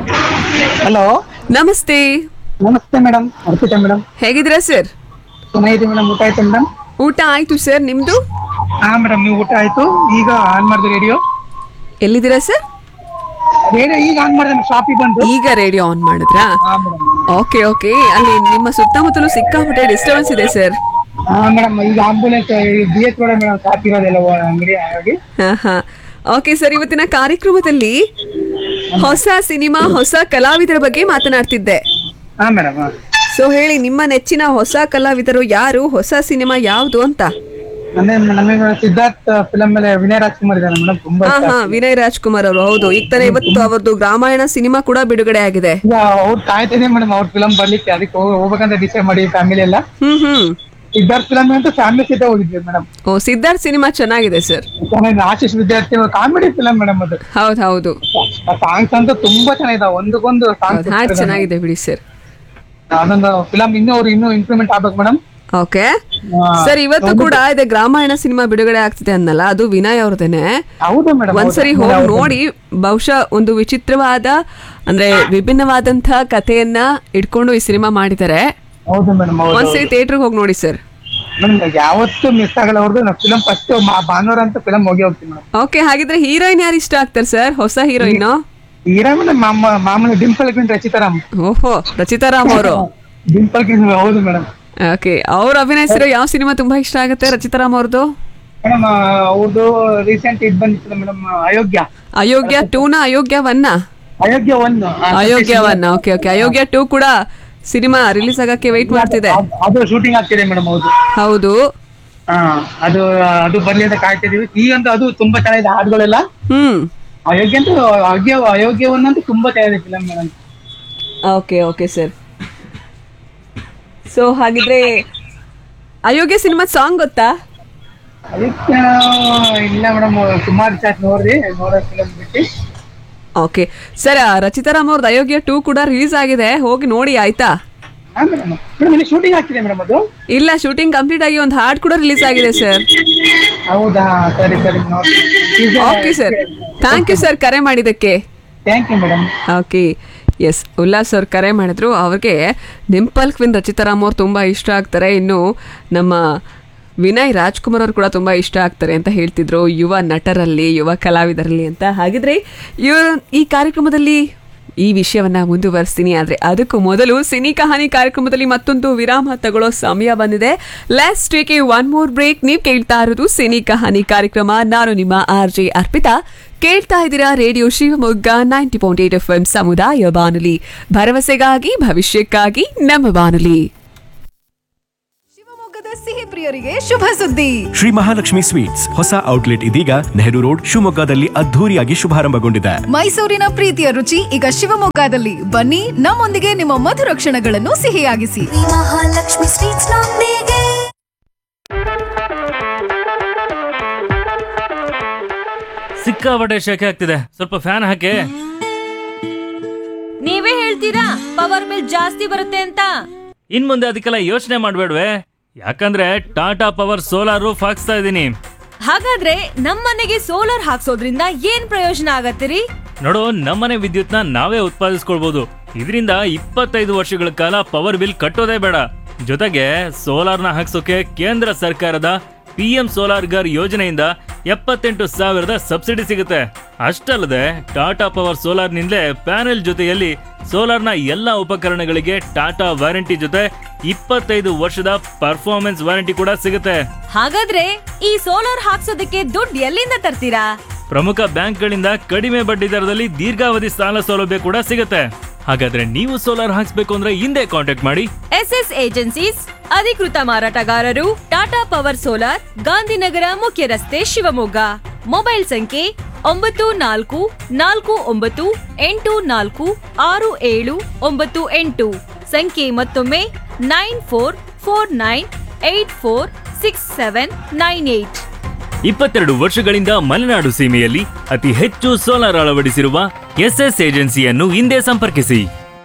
Speaker 21: ಹಲೋ
Speaker 1: ನಮಸ್ತೆ
Speaker 21: ನಮಸ್ತೆ ಮೇಡಮ್ ಅರ್ಪಿತಾ ಮೇಡಮ್
Speaker 1: ಹೇಗಿದ್ದೀರಾ ಸರ್
Speaker 21: ಚೆನ್ನಾಗಿದೆ ಮೇಡಮ್ ಊಟ ಆಯ್ತು ಮೇಡಮ್
Speaker 1: ಊಟ ಆಯ್ತು ಸರ್ ನಿಮ್ದು
Speaker 21: ಹಾ ಮೇಡಮ್ ನೀವು ಊಟ ಆಯ್ತು ಈಗ ಆನ್ ಮಾಡಿದೆ ರೇಡಿಯೋ
Speaker 1: ಎಲ್ಲಿದ್ದೀರಾ ಸರ್
Speaker 21: ರೇಡಿಯೋ ಈಗ ಆನ್ ಮಾಡಿದೆ ಶಾಪಿಗೆ ಬಂದು
Speaker 1: ಈಗ ರೇಡಿಯೋ ಆನ್ ಮಾಡಿದ್ರಾ ಓಕೆ ಓಕೆ ಅಲ್ಲಿ ನಿಮ್ಮ ಸುತ್ತಮುತ್ತಲು ಸಿಕ್ಕಾಪಟ್ಟೆ ಡಿಸ್ಟರ್ಬೆನ್ಸ್ ಇದೆ ಸರ್
Speaker 21: ಹಾ ಮೇಡಮ್ ಈಗ ambulance B H road madam shop ಇರೋದೆಲ್ಲ ಓ- ಅಂಗಡಿ ಹಾಗಾಗಿ
Speaker 1: ಹಾ ಹಾ ಓಕೆ ಸರ್ ಇವತ್ತಿನ ಕಾರ್ಯಕ್ರಮದಲ್ಲಿ ಹೊಸ ಸಿನಿಮಾ ಹೊಸ ಕಲಾವಿದರ ಬಗ್ಗೆ ಮಾತನಾಡ್ತಿದ್ದೆ
Speaker 21: ಹಾ ಮೇಡಮ್
Speaker 1: ಸೊ ಹೇಳಿ ನಿಮ್ಮ ನೆಚ್ಚಿನ ಹೊಸ ಕಲಾವಿದರು ಯಾರು ಹೊಸ ಸಿನಿಮಾ ಯಾವುದು ಅಂತ
Speaker 21: ನಮಗೆ ನಮಗೆ ಸಿದ್ಧಾರ್ಥ್ ಫಿಲಂ ಮೇಲೆ ವಿನಯ್ ರಾಜ್ಕುಮಾರ್ ಇದ್ದಾರೆ ಮೇಡಮ್ ತುಂಬಾ
Speaker 1: ಹಾ
Speaker 21: ಇಷ್ಟ
Speaker 1: ಹಾ ವಿನಯ್ ರಾಜ್ಕುಮಾರ್ ಅವರು ಹೌದು ಈಗ ತಾನೇ ಇವತ್ತು ಅವರದ್ದು ಗ್ರಾಮಾಯಣ ಸಿನಿಮಾ ಕೂಡ ಬಿಡುಗಡೆ ಆಗಿದೆ
Speaker 21: ಈಗ ಅವ್ರು ಕಾಯ್ತಿದೆ ಮೇಡಮ್ ಅವ್ರ ಫಿಲಂ ಬರ್ಲಿಕ್ಕೆ ಅದಕ್ಕೆ ಹೋಗ್- ಹೋಗ್ಬೇಕಂತ ಡಿಸೈಡ್ ಮಾಡಿ ಫ್ಯಾಮಿಲಿ ಎಲ್ಲ
Speaker 1: ಹ್ಮ್ ಹ್ಮ್
Speaker 21: ಸಿದ್ಧಾರ್ಥ್ ಫಿಲಂ ಅಂತೂ ಫ್ಯಾಮಿಲಿ ಸಹಿತ ಹೋಗಿದ್ವಿ ಮೇಡಮ್
Speaker 1: ಓ ಸಿದ್ಧಾರ್ಥ್ ಸಿನಿಮಾ ಚೆನ್ನಾಗಿದೆ ಸರ್
Speaker 21: ಚೆನ್ನಾಗಿದೆ ಆಶೀಶ್ ವಿದ್ಯಾರ್ಥಿ ಕಾಮಿಡಿ ಫಿಲಂ ಮೇಡಮ್ ಅದು
Speaker 1: ಹೌದು ಹೌದು
Speaker 21: ಸಾಂಗ್ಸ್ ಅಂತೂ ತುಂಬಾ ಚೆನ್ನಾಗಿದಾವೆ ಒಂದಕ್ಕೊಂದು ಸಾಂಗ್ಸ್
Speaker 1: ಹಾಡು ಚೆನ್ನಾಗಿದೆ ಬಿಡಿ ಸರ್
Speaker 21: ಅದೊಂದು ಫಿಲಂ ಇನ್ನೂ ಅವ್ರು ಇನ್ನೂ ಇಂಪ್ರೂವ್ಮೆಂಟ್ ಆಗ್ಬೇಕು ಮೇಡಮ್
Speaker 1: ಓಕೆ ಸರ್ ಇವತ್ತು ಕೂಡ ಇದೆ ಗ್ರಾಮಾಯಣ ಸಿನಿಮಾ ಬಿಡುಗಡೆ ಆಗ್ತಿದೆ ಅನ್ನಲ್ಲ ಅದು ವಿನಯ್ ಅವ್ರದೇನೆ
Speaker 21: ಹೌದು ಮೇಡಮ್
Speaker 1: ಒಂದ್ಸರಿ ಹೋಗಿ ನೋಡಿ ಬಹುಶಃ ಒಂದು ವಿಚಿತ್ರವಾದ ಅಂದ್ರೆ ವಿಭಿನ್ನವಾದಂತಹ ಕಥೆಯನ್ನ ಇಟ್ಕೊಂಡು ಈ ಸಿನಿಮಾ ಮಾಡಿದ್ದಾರೆ
Speaker 21: ಹೌದು ಮೇಡಮ್
Speaker 1: ಒಂದ್ಸರಿ ಥಿಯೇಟರ್ಗೆ ಹೋಗಿ ನೋಡಿ ಸರ್
Speaker 21: ಮೇಡಮ್ ಯಾವತ್ತೂ ಮಿಸ್ ಆಗಲ್ಲ ಅವ್ರದ್ದು ನಾವು ಫಿಲಮ್ ಫಸ್ಟ್ ಭಾನುವಾರ ಅಂತ ಫಿಲಮ್ ಹೋಗಿ ಹೋಗ್ತೀನಿ ಮೇಡಮ್
Speaker 1: ಓಕೆ ಹಾಗಿದ್ರೆ ಹೀರೋಯಿನ್ ಯಾರು ಇಷ್ಟ ಆಗ್ತಾರೆ ಸರ್ ಹೊಸ ಹೀರೋಯಿನ್
Speaker 21: ಹೀರಾ ಮೇಡಮ್ ಮಾಮ ಮಾಮೂಲಿ ಡಿಂಪಲ್ ಕ್ವೀನ್ ರಚಿತಾರಾಮ್
Speaker 1: ಓಹೋ ರಚಿತಾರಾಮ್ ಅವರು
Speaker 21: ಡಿಂಪಲ್ ಕ್ವೀನ್ ಹೌದು ಮೇಡಮ್
Speaker 1: ಓಕೆ ಅವ್ರು ಅಭಿನಯಿಸಿರೋ ಯಾವ ಸಿನಿಮಾ ತುಂಬಾ ಇಷ್ಟ ಆಗುತ್ತೆ ರಚಿತಾರಾಮ್ ಅವ್ರದ್ದು
Speaker 21: ಮೇಡಮ್ ಅವ್ರದ್ದು ರೀಸೆಂಟ್ ಇದು ಬಂದಿತ್ತು ಮೇಡಮ್ ಅಯೋಗ್ಯ
Speaker 1: ಅಯೋಗ್ಯ ಟೂನ ಅಯೋಗ್ಯ ಒನ್ನ
Speaker 21: ಅಯೋಗ್ಯ ಒಂದು
Speaker 1: Ayogya one okay okay Ayogya two ಕೂಡ ಸಿನಿಮಾ ರಿಲೀಸ್ ಆಗಕ್ಕೆ ವೈಟ್ ಮಾಡ್ತಿದೆ
Speaker 21: ಅದು ಶೂಟಿಂಗ್ ಆಗ್ತಿದೆ ಮೇಡಮ್ ಹೌದು
Speaker 1: ಹೌದು
Speaker 21: ಹಾ ಅದು ಅದು ಬರ್ಲಿ ಅಂತ ಕಾಯ್ತಿದೀವಿ ಈ ಒಂದು ಅದು ತುಂಬಾ ಚೆನ್ನಾಗಿದೆ ಹಾಡುಗಳೆಲ್ಲ
Speaker 1: ಹ್ಮ್
Speaker 21: ಅಯೋಗ್ಯ ಅಂತೂ ಅಯೋಗ್ಯ ಅಯೋಗ್ಯ ಒಂದು ಅಂತೂ ತುಂಬಾ ಚೆನ್ನಾಗಿದೆ film madam
Speaker 1: okay okay sir so ಹಾಗಿದ್ರೆ ಅಯೋಗ್ಯ ಸಿನಿಮಾ ಸಾಂಗ್ ಗೊತ್ತಾ
Speaker 21: ಅದಕ್ಕೆ ಇಲ್ಲ ಮೇಡಮ್ ಸುಮಾರು ಚಾಟ್ ನೋಡ್ರಿ ನೋಡೋ ಫಿಲಮ್ ಬಿಟ್ಟು
Speaker 1: ಓಕೆ ಸರ್ ರಚಿತಾರಾಮ್ ಅವ್ರದ್ದು ಅಯೋಗ್ಯ ಟೂ ಕೂಡ ರಿಲೀಸ್ ಆಗಿದೆ ಹೋಗಿ ನೋಡಿ ಆಯ್ತಾ
Speaker 21: ಮೇಡಮ್ ಇಲ್ಲಿ ಶೂಟಿಂಗ್ ಆಗ್ತಿದೆ ಮೇಡಮ್ ಅದು
Speaker 1: ಇಲ್ಲ ಶೂಟಿಂಗ್ ಕಂಪ್ಲೀಟ್ ಆಗಿ ಒಂದು ಹಾಡ್ ಕೂಡ ರಿಲೀಸ್ ಆಗಿದೆ ಸರ್
Speaker 21: ಹೌದಾ ಸರಿ ಸರಿ ನೋಡಿ
Speaker 1: okay sir thank you sir ಕರೆ ಮಾಡಿದ್ದಕ್ಕೆ
Speaker 21: thank you madam
Speaker 1: okay S Ullas ಅವ್ರು ಕರೆ ಮಾಡಿದ್ರು ಅವ್ರಿಗೆ ಡಿಂಪಲ್ ಕ್ವಿನ್ ರಚಿತಾರಾಮ್ ಅವ್ರು ತುಂಬ ಇಷ್ಟ ಆಗ್ತಾರೆ ಇನ್ನು ನಮ್ಮ ವಿನಯ್ ರಾಜ್ಕುಮಾರ್ ಅವರು ಕೂಡ ತುಂಬ ಇಷ್ಟ ಆಗ್ತಾರೆ ಅಂತ ಹೇಳ್ತಿದ್ರು ಯುವ ನಟರಲ್ಲಿ ಯುವ ಕಲಾವಿದರಲ್ಲಿ ಅಂತ ಹಾಗಿದ್ರೆ ಇವರು ಈ ಕಾರ್ಯಕ್ರಮದಲ್ಲಿ ಈ ವಿಷಯವನ್ನ ಮುಂದುವರಿಸ್ತೀನಿ ಆದ್ರೆ ಅದಕ್ಕೂ ಮೊದಲು ಸಿನಿ ಕಹಾನಿ ಕಾರ್ಯಕ್ರಮದಲ್ಲಿ ಮತ್ತೊಂದು ವಿರಾಮ ತಗೊಳ್ಳೋ ಸಮಯ ಬಂದಿದೆ let's take a one more break ನೀವು ಕೇಳ್ತಾ ಇರೋದು ಸಿನಿ ಕಹಾನಿ ಕಾರ್ಯಕ್ರಮ ನಾನು ನಿಮ್ಮ ಆರ್ ಜೆ ಅರ್ಪಿತಾ ಕೇಳ್ತಾ ಇದ್ದೀರಾ radio Shivamogga ninety point eight F M ಸಮುದಾಯ ಬಾನುಲಿ ಭರವಸೆಗಾಗಿ ಭವಿಷ್ಯಕ್ಕಾಗಿ ನಮ್ಮ ಬಾನುಲಿ
Speaker 6: ಶಿವಮೊಗ್ಗದ ಸಿಹಿ ಪ್ರಿಯರಿಗೆ ಶುಭ ಸುದ್ದಿ
Speaker 7: ಶ್ರೀ ಮಹಾಲಕ್ಷ್ಮಿ ಸ್ವೀಟ್ಸ್ ಹೊಸ ಔಟ್ಲೆಟ್ ಇದೀಗ ನೆಹರು ರೋಡ್ ಶಿವಮೊಗ್ಗದಲ್ಲಿ ಅದ್ಧೂರಿಯಾಗಿ ಶುಭಾರಂಭಗೊಂಡಿದೆ
Speaker 6: ಮೈಸೂರಿನ ಪ್ರೀತಿಯ ರುಚಿ ಈಗ ಶಿವಮೊಗ್ಗದಲ್ಲಿ ಬನ್ನಿ ನಮ್ಮೊಂದಿಗೆ ನಿಮ್ಮ ಮಧುರ ಕ್ಷಣಗಳನ್ನು ಸಿಹಿಯಾಗಿಸಿ
Speaker 8: ಮಹಾಲಕ್ಷ್ಮಿ ಸ್ವೀಟ್ಸ್ ನೊಂದಿಗೆ
Speaker 9: ಸಿಕ್ಕಾಪಟ್ಟೆ ಶೆಕೆ ಆಗ್ತಿದೆ ಸ್ವಲ್ಪ ಫ್ಯಾನ್ ಹಾಕಿ
Speaker 10: ನೀವೇ ಹೇಳ್ತೀರಾ ಪವರ್ ಬಿಲ್ ಜಾಸ್ತಿ ಬರುತ್ತೆ ಅಂತ
Speaker 9: ಇನ್ ಮುಂದೆ ಅದಕ್ಕೆಲ್ಲ ಯೋಚನೆ ಮಾಡ್ಬೇಡ್ವೆ ಯಾಕಂದ್ರೆ ಟಾಟಾ ಪವರ್ ಸೋಲಾರ್ ರೂಫ್ ಹಾಕ್ಸ್ತಾ ಇದ್ದೀನಿ
Speaker 10: ಹಾಗಾದ್ರೆ ನಮ್ಮನೆಗೆ ಸೋಲಾರ್ ಹಾಕ್ಸೋದ್ರಿಂದ ಏನ್ ಪ್ರಯೋಜನ ಆಗತ್ತಿರಿ
Speaker 9: ನೋಡು ನಮ್ಮನೆ ವಿದ್ಯುತ್ನ ನಾವೇ ಉತ್ಪಾದಿಸ್ಕೊಳ್ಬಹುದು ಇದರಿಂದ ಇಪ್ಪತ್ತೈದು ವರ್ಷಗಳ ಕಾಲ ಪವರ್ ಬಿಲ್ ಕಟ್ಟೋದೇ ಬೇಡ ಜೊತೆಗೆ ಸೋಲಾರ್ನ ಹಾಕ್ಸೋಕೆ ಕೇಂದ್ರ ಸರ್ಕಾರದ ಪಿ ಎಂ ಸೋಲಾರ್ ಗರ್ ಯೋಜನೆಯಿಂದ ಎಪ್ಪತ್ತೆಂಟು ಸಾವಿರದ ಸಬ್ಸಿಡಿ ಸಿಗುತ್ತೆ ಅಷ್ಟಲ್ಲದೆ ಟಾಟಾ ಪವರ್ ಸೋಲಾರ್ನಿಂದಲೇ ಪ್ಯಾನೆಲ್ ಜೊತೆಯಲ್ಲಿ ಸೋಲಾರ್ನ ಎಲ್ಲ ಉಪಕರಣಗಳಿಗೆ ಟಾಟಾ ವಾರಂಟಿ ಜೊತೆ ಇಪ್ಪತ್ತೈದು ವರ್ಷದ ಪರ್ಫಾರ್ಮೆನ್ಸ್ ವಾರಂಟಿ ಕೂಡ ಸಿಗುತ್ತೆ
Speaker 10: ಹಾಗಾದ್ರೆ ಈ ಸೋಲಾರ್ ಹಾಕ್ಸೋದಕ್ಕೆ ದುಡ್ಡು ಎಲ್ಲಿಂದ ತರ್ತೀರಾ
Speaker 9: ಪ್ರಮುಖ ಬ್ಯಾಂಕ್ಗಳಿಂದ ಕಡಿಮೆ ಬಡ್ಡಿ ದರದಲ್ಲಿ ದೀರ್ಘಾವಧಿ ಸಾಲ ಸೌಲಭ್ಯ ಕೂಡ ಸಿಗುತ್ತೆ ಹಾಗಾದ್ರೆ ನೀವು ಸೋಲಾರ್ ಹಾಕ್ಸ್ಬೇಕು ಅಂದ್ರೆ ಹಿಂದೆ ಕಾಂಟ್ಯಾಕ್ಟ್ ಮಾಡಿ
Speaker 10: ಎಸ್ ಎಸ್ ಏಜೆನ್ಸೀಸ್ ಅಧಿಕೃತ ಮಾರಾಟಗಾರರು ಟಾಟಾ ಪವರ್ ಸೋಲಾರ್ ಗಾಂಧಿನಗರ ಮುಖ್ಯ ರಸ್ತೆ ಶಿವಮೊಗ್ಗ ಮೊಬೈಲ್ ಸಂಖ್ಯೆ ಒಂಬತ್ತು ನಾಲ್ಕು ನಾಲ್ಕು ಒಂಬತ್ತು ಎಂಟು ನಾಲ್ಕು ಆರು ಏಳು ಒಂಬತ್ತು ಎಂಟು ಸಂಖ್ಯೆ ಮತ್ತೊಮ್ಮೆ nine four four nine eight four six seven nine eight
Speaker 9: ಇಪ್ಪತ್ತೆರಡು ವರ್ಷಗಳಿಂದ ಮಲೆನಾಡು ಸೀಮೆಯಲ್ಲಿ ಅತಿ ಹೆಚ್ಚು ಸೋಲಾರ್ ಅಳವಡಿಸಿರುವ ಎಸ್ಎಸ್ ಏಜೆನ್ಸಿಯನ್ನು ಹಿಂದೆ ಸಂಪರ್ಕಿಸಿ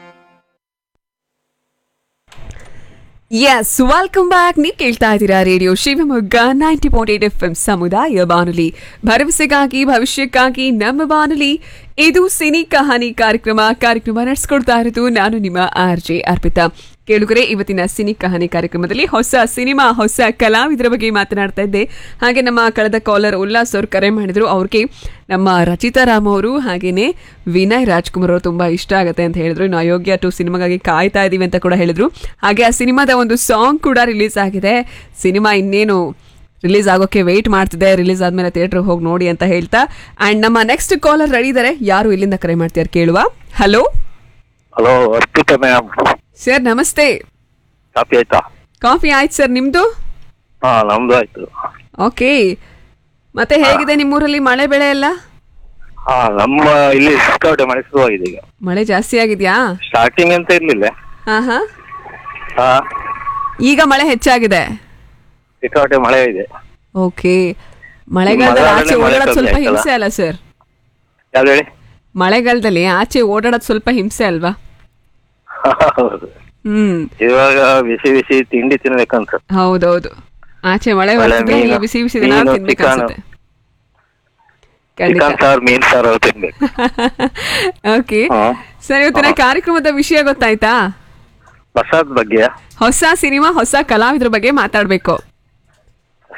Speaker 1: ಎಸ್ ವೆಲ್ಕಮ್ ಬ್ಯಾಕ್ ನೀವು ಕೇಳ್ತಾ ಇದ್ದೀರಾ radio Shivamogga ninety point eight F M ಸಮುದಾಯ ಬಾನುಲಿ ಭರವಸೆಗಾಗಿ ಭವಿಷ್ಯಕ್ಕಾಗಿ ನಮ್ಮ ಬಾನುಲಿ ಇದು ಸಿನಿ ಕಹಾನಿ ಕಾರ್ಯಕ್ರಮ ಕಾರ್ಯಕ್ರಮ ನಡೆಸ್ಕೊಡ್ತಾ ಇರೋದು ನಾನು ನಿಮ್ಮ ಆರ್ ಜೆ ಅರ್ಪಿತಾ ಕೇಳುಗರೆ ಇವತ್ತಿನ ಸಿನಿ ಕಹಾನಿ ಕಾರ್ಯಕ್ರಮದಲ್ಲಿ ಹೊಸ ಸಿನಿಮಾ ಹೊಸ ಕಲಾವಿದರ ಬಗ್ಗೆ ಮಾತನಾಡ್ತಾ ಇದ್ದೆ ಹಾಗೆ ನಮ್ಮ ಕಳೆದ ಕಾಲರ್ ಉಲ್ಲಾಸ್ ಅವರು ಕರೆ ಮಾಡಿದ್ರು ಅವ್ರಿಗೆ ನಮ್ಮ ರಚಿತಾರಾಮ್ ಅವರು ಹಾಗೇನೆ ವಿನಯ್ ರಾಜ್ಕುಮಾರ್ ಅವರು ತುಂಬಾ ಇಷ್ಟ ಆಗುತ್ತೆ ಅಂತ ಹೇಳಿದ್ರು ಇನ್ನು ಅಯೋಗ್ಯ ಟು ಸಿನಿಮಾಗಾಗಿ ಕಾಯ್ತಾ ಇದೀವಿ ಅಂತ ಕೂಡ ಹೇಳಿದ್ರು ಹಾಗೆ ಆ ಸಿನಿಮಾದ ಒಂದು ಸಾಂಗ್ ಕೂಡ ರಿಲೀಸ್ ಆಗಿದೆ ಸಿನಿಮಾ ಇನ್ನೇನು ರಿಲೀಸ್ ಆಗೋಕೆ ವೆಯ್ಟ್ ಮಾಡ್ತಿದೆ ರಿಲೀಸ್ ಆದ್ಮೇಲೆ ಥಿಯೇಟರ್ ಹೋಗಿ ನೋಡಿ ಅಂತ ಹೇಳ್ತಾ ಅಂಡ್ ನಮ್ಮ ನೆಕ್ಸ್ಟ್ ಕಾಲರ್ ರೆಡಿ ಇದ್ದಾರೆ ಯಾರು ಇಲ್ಲಿಂದ ಕರೆ ಮಾಡ್ತಿದ್ದಾರೆ ಕೇಳುವ hello
Speaker 2: hello Arpitha ma'am
Speaker 1: sir ನಮಸ್ತೆ
Speaker 2: ಕಾಫಿ ಆಯ್ತಾ
Speaker 1: ಕಾಫಿ ಆಯ್ತು ಸರ್ ನಿಮ್ದು
Speaker 2: ಹಾ ನಮ್ದು ಆಯ್ತು
Speaker 1: ಓಕೆ ಮತ್ತೆ ಹೇಗಿದೆ ನಿಮ್ಮೂರಲ್ಲಿ ಮಳೆ ಬೆಳೆ ಎಲ್ಲ
Speaker 2: ಹಾ ನಮ್ಮ ಇಲ್ಲಿ ಸಿಕ್ಕಾಪಟ್ಟೆ ಮಳೆ ಶುರುವಾಗಿದೆ ಈಗ
Speaker 1: ಮಳೆ ಜಾಸ್ತಿ ಆಗಿದ್ಯಾ
Speaker 2: ಸ್ಟಾರ್ಟಿಂಗ್ ಅಂತ ಇರ್ಲಿಲ್ಲ
Speaker 1: ಹಾ ಹಾ
Speaker 2: ಹಾ
Speaker 1: ಈಗ ಮಳೆ ಹೆಚ್ಚಾಗಿದೆ
Speaker 2: ಸಿಕ್ಕಾಪಟ್ಟೆ ಮಳೆ ಇದೆ
Speaker 1: ಓಕೆ ಮಳೆಗಾಲದಲ್ಲಿ ಆಚೆ
Speaker 2: ಮಳೆ
Speaker 1: ಓಡಾಡೋದು ಸ್ವಲ್ಪ
Speaker 2: ಕಮ್ಮಿ
Speaker 1: ಹಿಂಸೆ ಅಲ್ಲ ಸರ್
Speaker 2: ಯಾವ್ದು ಹೇಳಿ
Speaker 1: ಮಳೆಗಾಲದಲ್ಲಿ ಆಚೆ ಓಡಾಡೋದು ಸ್ವಲ್ಪ ಹಿಂಸೆ ಅಲ್ವಾ
Speaker 2: ಹೌದು
Speaker 1: ಹ್ಮ್
Speaker 2: ಇವಾಗ ಬಿಸಿ ಬಿಸಿ ತಿಂಡಿ ತಿನ್ಬೇಕಂತ
Speaker 1: ಹೌದೌದು ಆಚೆ ಮಳೆ
Speaker 2: ಒಳ್ಳೆ
Speaker 1: ಬರ್ತಿದ್ರೆ
Speaker 2: ಮೀನು,
Speaker 1: ಇಲ್ಲಿ ಬಿಸಿ ಬಿಸಿ ದಿನ
Speaker 2: ಮೀನು,
Speaker 1: ತಿನ್ಬೇಕು
Speaker 2: ಚಿಕನ್.
Speaker 1: ಅನ್ಸುತ್ತೆ ಖಂಡಿತ
Speaker 2: ಚಿಕನ್ ಸಾರು ಮೀನ್ ಸಾರು ಅದು ತಿನ್ಬೇಕು
Speaker 1: ಓಕೆ
Speaker 2: ಹಾ.
Speaker 1: ಸರ್ ಇವತ್ತಿನ ಕಾರ್ಯಕ್ರಮದ ವಿಷಯ ಗೊತ್ತಾಯ್ತಾ
Speaker 2: ಪ್ರಸಾದ್ ಬಗ್ಗೆ
Speaker 1: ಹೊಸ ಸಿನಿಮಾ ಹೊಸ ಕಲಾವಿದ್ರ ಬಗ್ಗೆ ಮಾತಾಡ್ಬೇಕು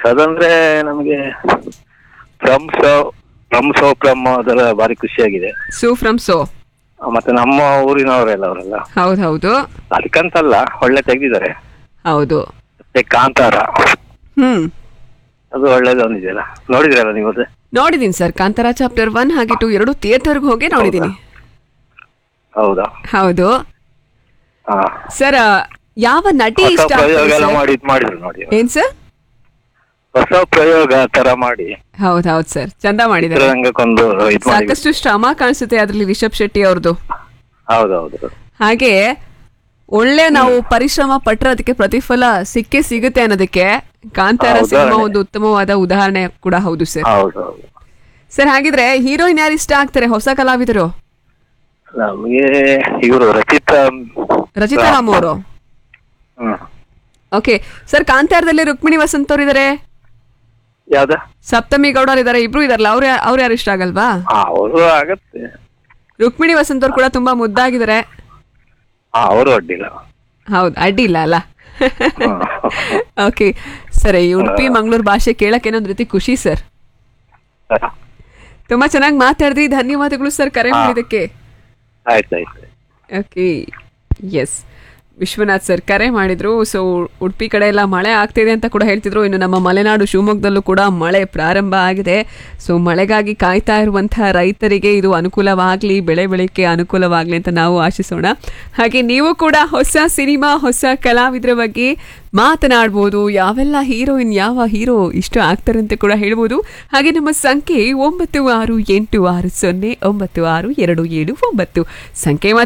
Speaker 2: ಹೊಸದಂದ್ರೆ ನಮಗೆ from so from so from ಅದರ ಭಾರಿ ಖುಷಿಯಾಗಿದೆ
Speaker 1: ಸೂ ಫ್ರಮ್ ಸೋ
Speaker 2: ಮತ್ತೆ ನಮ್ಮ ಊರಿನವರೆಲ್ಲ ಅವರೆಲ್ಲ
Speaker 1: ಹೌದು ಹೌದು
Speaker 2: ಅದಕ್ಕಂತಲ್ಲ ಒಳ್ಳೆ ತೆಗ್ದಿದ್ದಾರೆ
Speaker 1: ಹೌದು
Speaker 2: ಮತ್ತೆ ಕಾಂತಾರ
Speaker 1: ಹ್ಮ್
Speaker 2: ಅದು ಒಳ್ಳೇದು ಒಂದಿದೆಯಲ್ಲ ನೋಡಿದ್ರಲ್ಲ ನೀವು ಅದು
Speaker 1: ನೋಡಿದೀನಿ ಸರ್ ಕಾಂತಾರ ಚಾಪ್ಟರ್ ಒನ್ ಹಾಗೆ ಟು ಎರಡು ಥಿಯೇಟರ್ಗೆ ಹೋಗಿ ನೋಡಿದೀನಿ
Speaker 2: ಹೌದಾ
Speaker 1: ಹೌದು
Speaker 2: ಹಾ
Speaker 1: ಸರ್ ಯಾವ ನಟಿ
Speaker 2: ಹೊಸ
Speaker 1: ಇಷ್ಟ
Speaker 2: ಪ್ರಯೋಗ
Speaker 1: ಆಗ್ತದೆ
Speaker 2: ಎಲ್ಲ
Speaker 1: ಸರ್?
Speaker 2: ಮಾಡಿ ಇದ್ ಮಾಡಿದ್ರು ನೋಡಿ
Speaker 1: ಏನ್ ಸರ್
Speaker 2: ಹೊಸ ಪ್ರಯೋಗ ತರ ಮಾಡಿ
Speaker 1: ಹೌದ್ ಹೌದ್ ಸರ್ ಚಂದ ಮಾಡಿದ್ದಾರೆ
Speaker 2: ಚಿತ್ರರಂಗಕ್ಕೊಂದು ಇದ್ ಮಾಡಿ
Speaker 1: ಸಾಕಷ್ಟು ಶ್ರಮ ಕಾಣಿಸುತ್ತೆ ಅದ್ರಲ್ಲಿ ರಿಷಬ್ ಶೆಟ್ಟಿ ಅವ್ರದ್ದು
Speaker 2: ಹೌದೌದು
Speaker 1: ಹಾಗೆ ಒಳ್ಳೆ ನಾವು ಪರಿಶ್ರಮ ಪಟ್ರೆ ಅದಕ್ಕೆ ಪ್ರತಿಫಲ ಸಿಕ್ಕೇ ಸಿಗುತ್ತೆ ಅನ್ನೋದಕ್ಕೆ ಕಾಂತಾರ
Speaker 2: ಹೌದು,
Speaker 1: ಸಿನಿಮಾ
Speaker 2: ಉದಾಹರಣೆ.
Speaker 1: ಒಂದು ಉತ್ತಮವಾದ ಉದಾಹರಣೆ ಕೂಡ ಹೌದು ಸರ್
Speaker 2: ಹೌದೌದು
Speaker 1: ಸರ್ ಹಾಗಿದ್ರೆ ಹೀರೋಯಿನ್ ಯಾರು ಇಷ್ಟ ಆಗ್ತಾರೆ ಹೊಸ ಕಲಾವಿದರು
Speaker 2: ನಮಗೆ ಇವರು ರಚಿತಾ
Speaker 1: ರಚಿತಾ ರಾಮ್ ಅವರು
Speaker 2: ಹ್ಮ್
Speaker 1: ಓಕೆ ಸರ್ ಕಾಂತಾರದಲ್ಲಿ ರುಕ್ಮಿಣಿ ವಸಂತ್ ಅವ್ರು ಇದಾರೆ
Speaker 2: ಯಾವ್ದ
Speaker 1: ಸಪ್ತಮಿ ಗೌಡ ಇದಾರೆ ಇಬ್ರು ಇದಾರಲ್ಲ ಅವ್ರು ಅವ್ರು ಯಾರು ಇಷ್ಟ ಆಗಲ್ವಾ
Speaker 2: ಅವರು ಆಗತ್ತೆ
Speaker 1: ರುಕ್ಮಿಣಿ ವಸಂತ್ ಅವ್ರು ಕೂಡ ತುಂಬಾ ಮುದ್ದಾಗಿದ್ದಾರೆ
Speaker 2: ಹಾ ಅವರು ಅಡ್ಡಿಲ್ಲ
Speaker 1: ಹೌದು ಅಡ್ಡಿ ಇಲ್ಲ ಅಲ್ಲ ಓಕೆ ಸರ್ ಈ ಉಡುಪಿ ಮಂಗಳೂರು ಭಾಷೆ ಕೇಳಕ್ಕೆ ಏನೊಂದ್ ರೀತಿ ಖುಷಿ ಸರ್ ತುಂಬಾ ಚೆನ್ನಾಗಿ ಮಾತಾಡಿದ್ರಿ ಧನ್ಯವಾದಗಳು ಸರ್ ಕರೆ
Speaker 2: ಹಾ.
Speaker 1: ಮಾಡಿದ್ದಕ್ಕೆ
Speaker 2: ಆಯ್ತಾಯ್ತು
Speaker 1: ಓಕೆ ಎಸ್ ವಿಶ್ವನಾಥ್ ಸರ್ ಕರೆ ಮಾಡಿದ್ರು ಸೊ ಉಡುಪಿ ಕಡೆ ಎಲ್ಲ ಮಳೆ ಆಗ್ತಿದೆ ಅಂತ ಕೂಡ ಹೇಳ್ತಿದ್ರು ಇನ್ನು ನಮ್ಮ ಮಲೆನಾಡು ಶಿವಮೊಗ್ಗದಲ್ಲೂ ಕೂಡ ಮಳೆ ಪ್ರಾರಂಭ ಆಗಿದೆ ಸೊ ಮಳೆಗಾಗಿ ಕಾಯ್ತಾ ಇರುವಂತಹ ರೈತರಿಗೆ ಇದು ಅನುಕೂಲವಾಗಲಿ ಬೆಳೆ ಬೆಳೆಕ್ಕೆ ಅನುಕೂಲವಾಗಲಿ ಅಂತ ನಾವು ಆಶಿಸೋಣ ಹಾಗೆ ನೀವು ಕೂಡ ಹೊಸ ಸಿನಿಮಾ ಹೊಸ ಕಲಾವಿದರ ಬಗ್ಗೆ ಮಾತನಾಡ್ಬೋದು ಯಾವೆಲ್ಲ ಹೀರೋಯಿನ್ ಯಾವ ಹೀರೋ ಇಷ್ಟ ಆಗ್ತಾರೆ ಅಂತ ಕೂಡ ಹೇಳ್ಬೋದು ಹಾಗೆ ನಮ್ಮ ಸಂಖ್ಯೆ ಒಂಬತ್ತು ಆರು ಎಂಟು ಆರು ಸೊನ್ನೆ ಒಂಬತ್ತು ಆರು ಎರಡು ಏಳು ಒಂಬತ್ತು ಸಂಖ್ಯೆ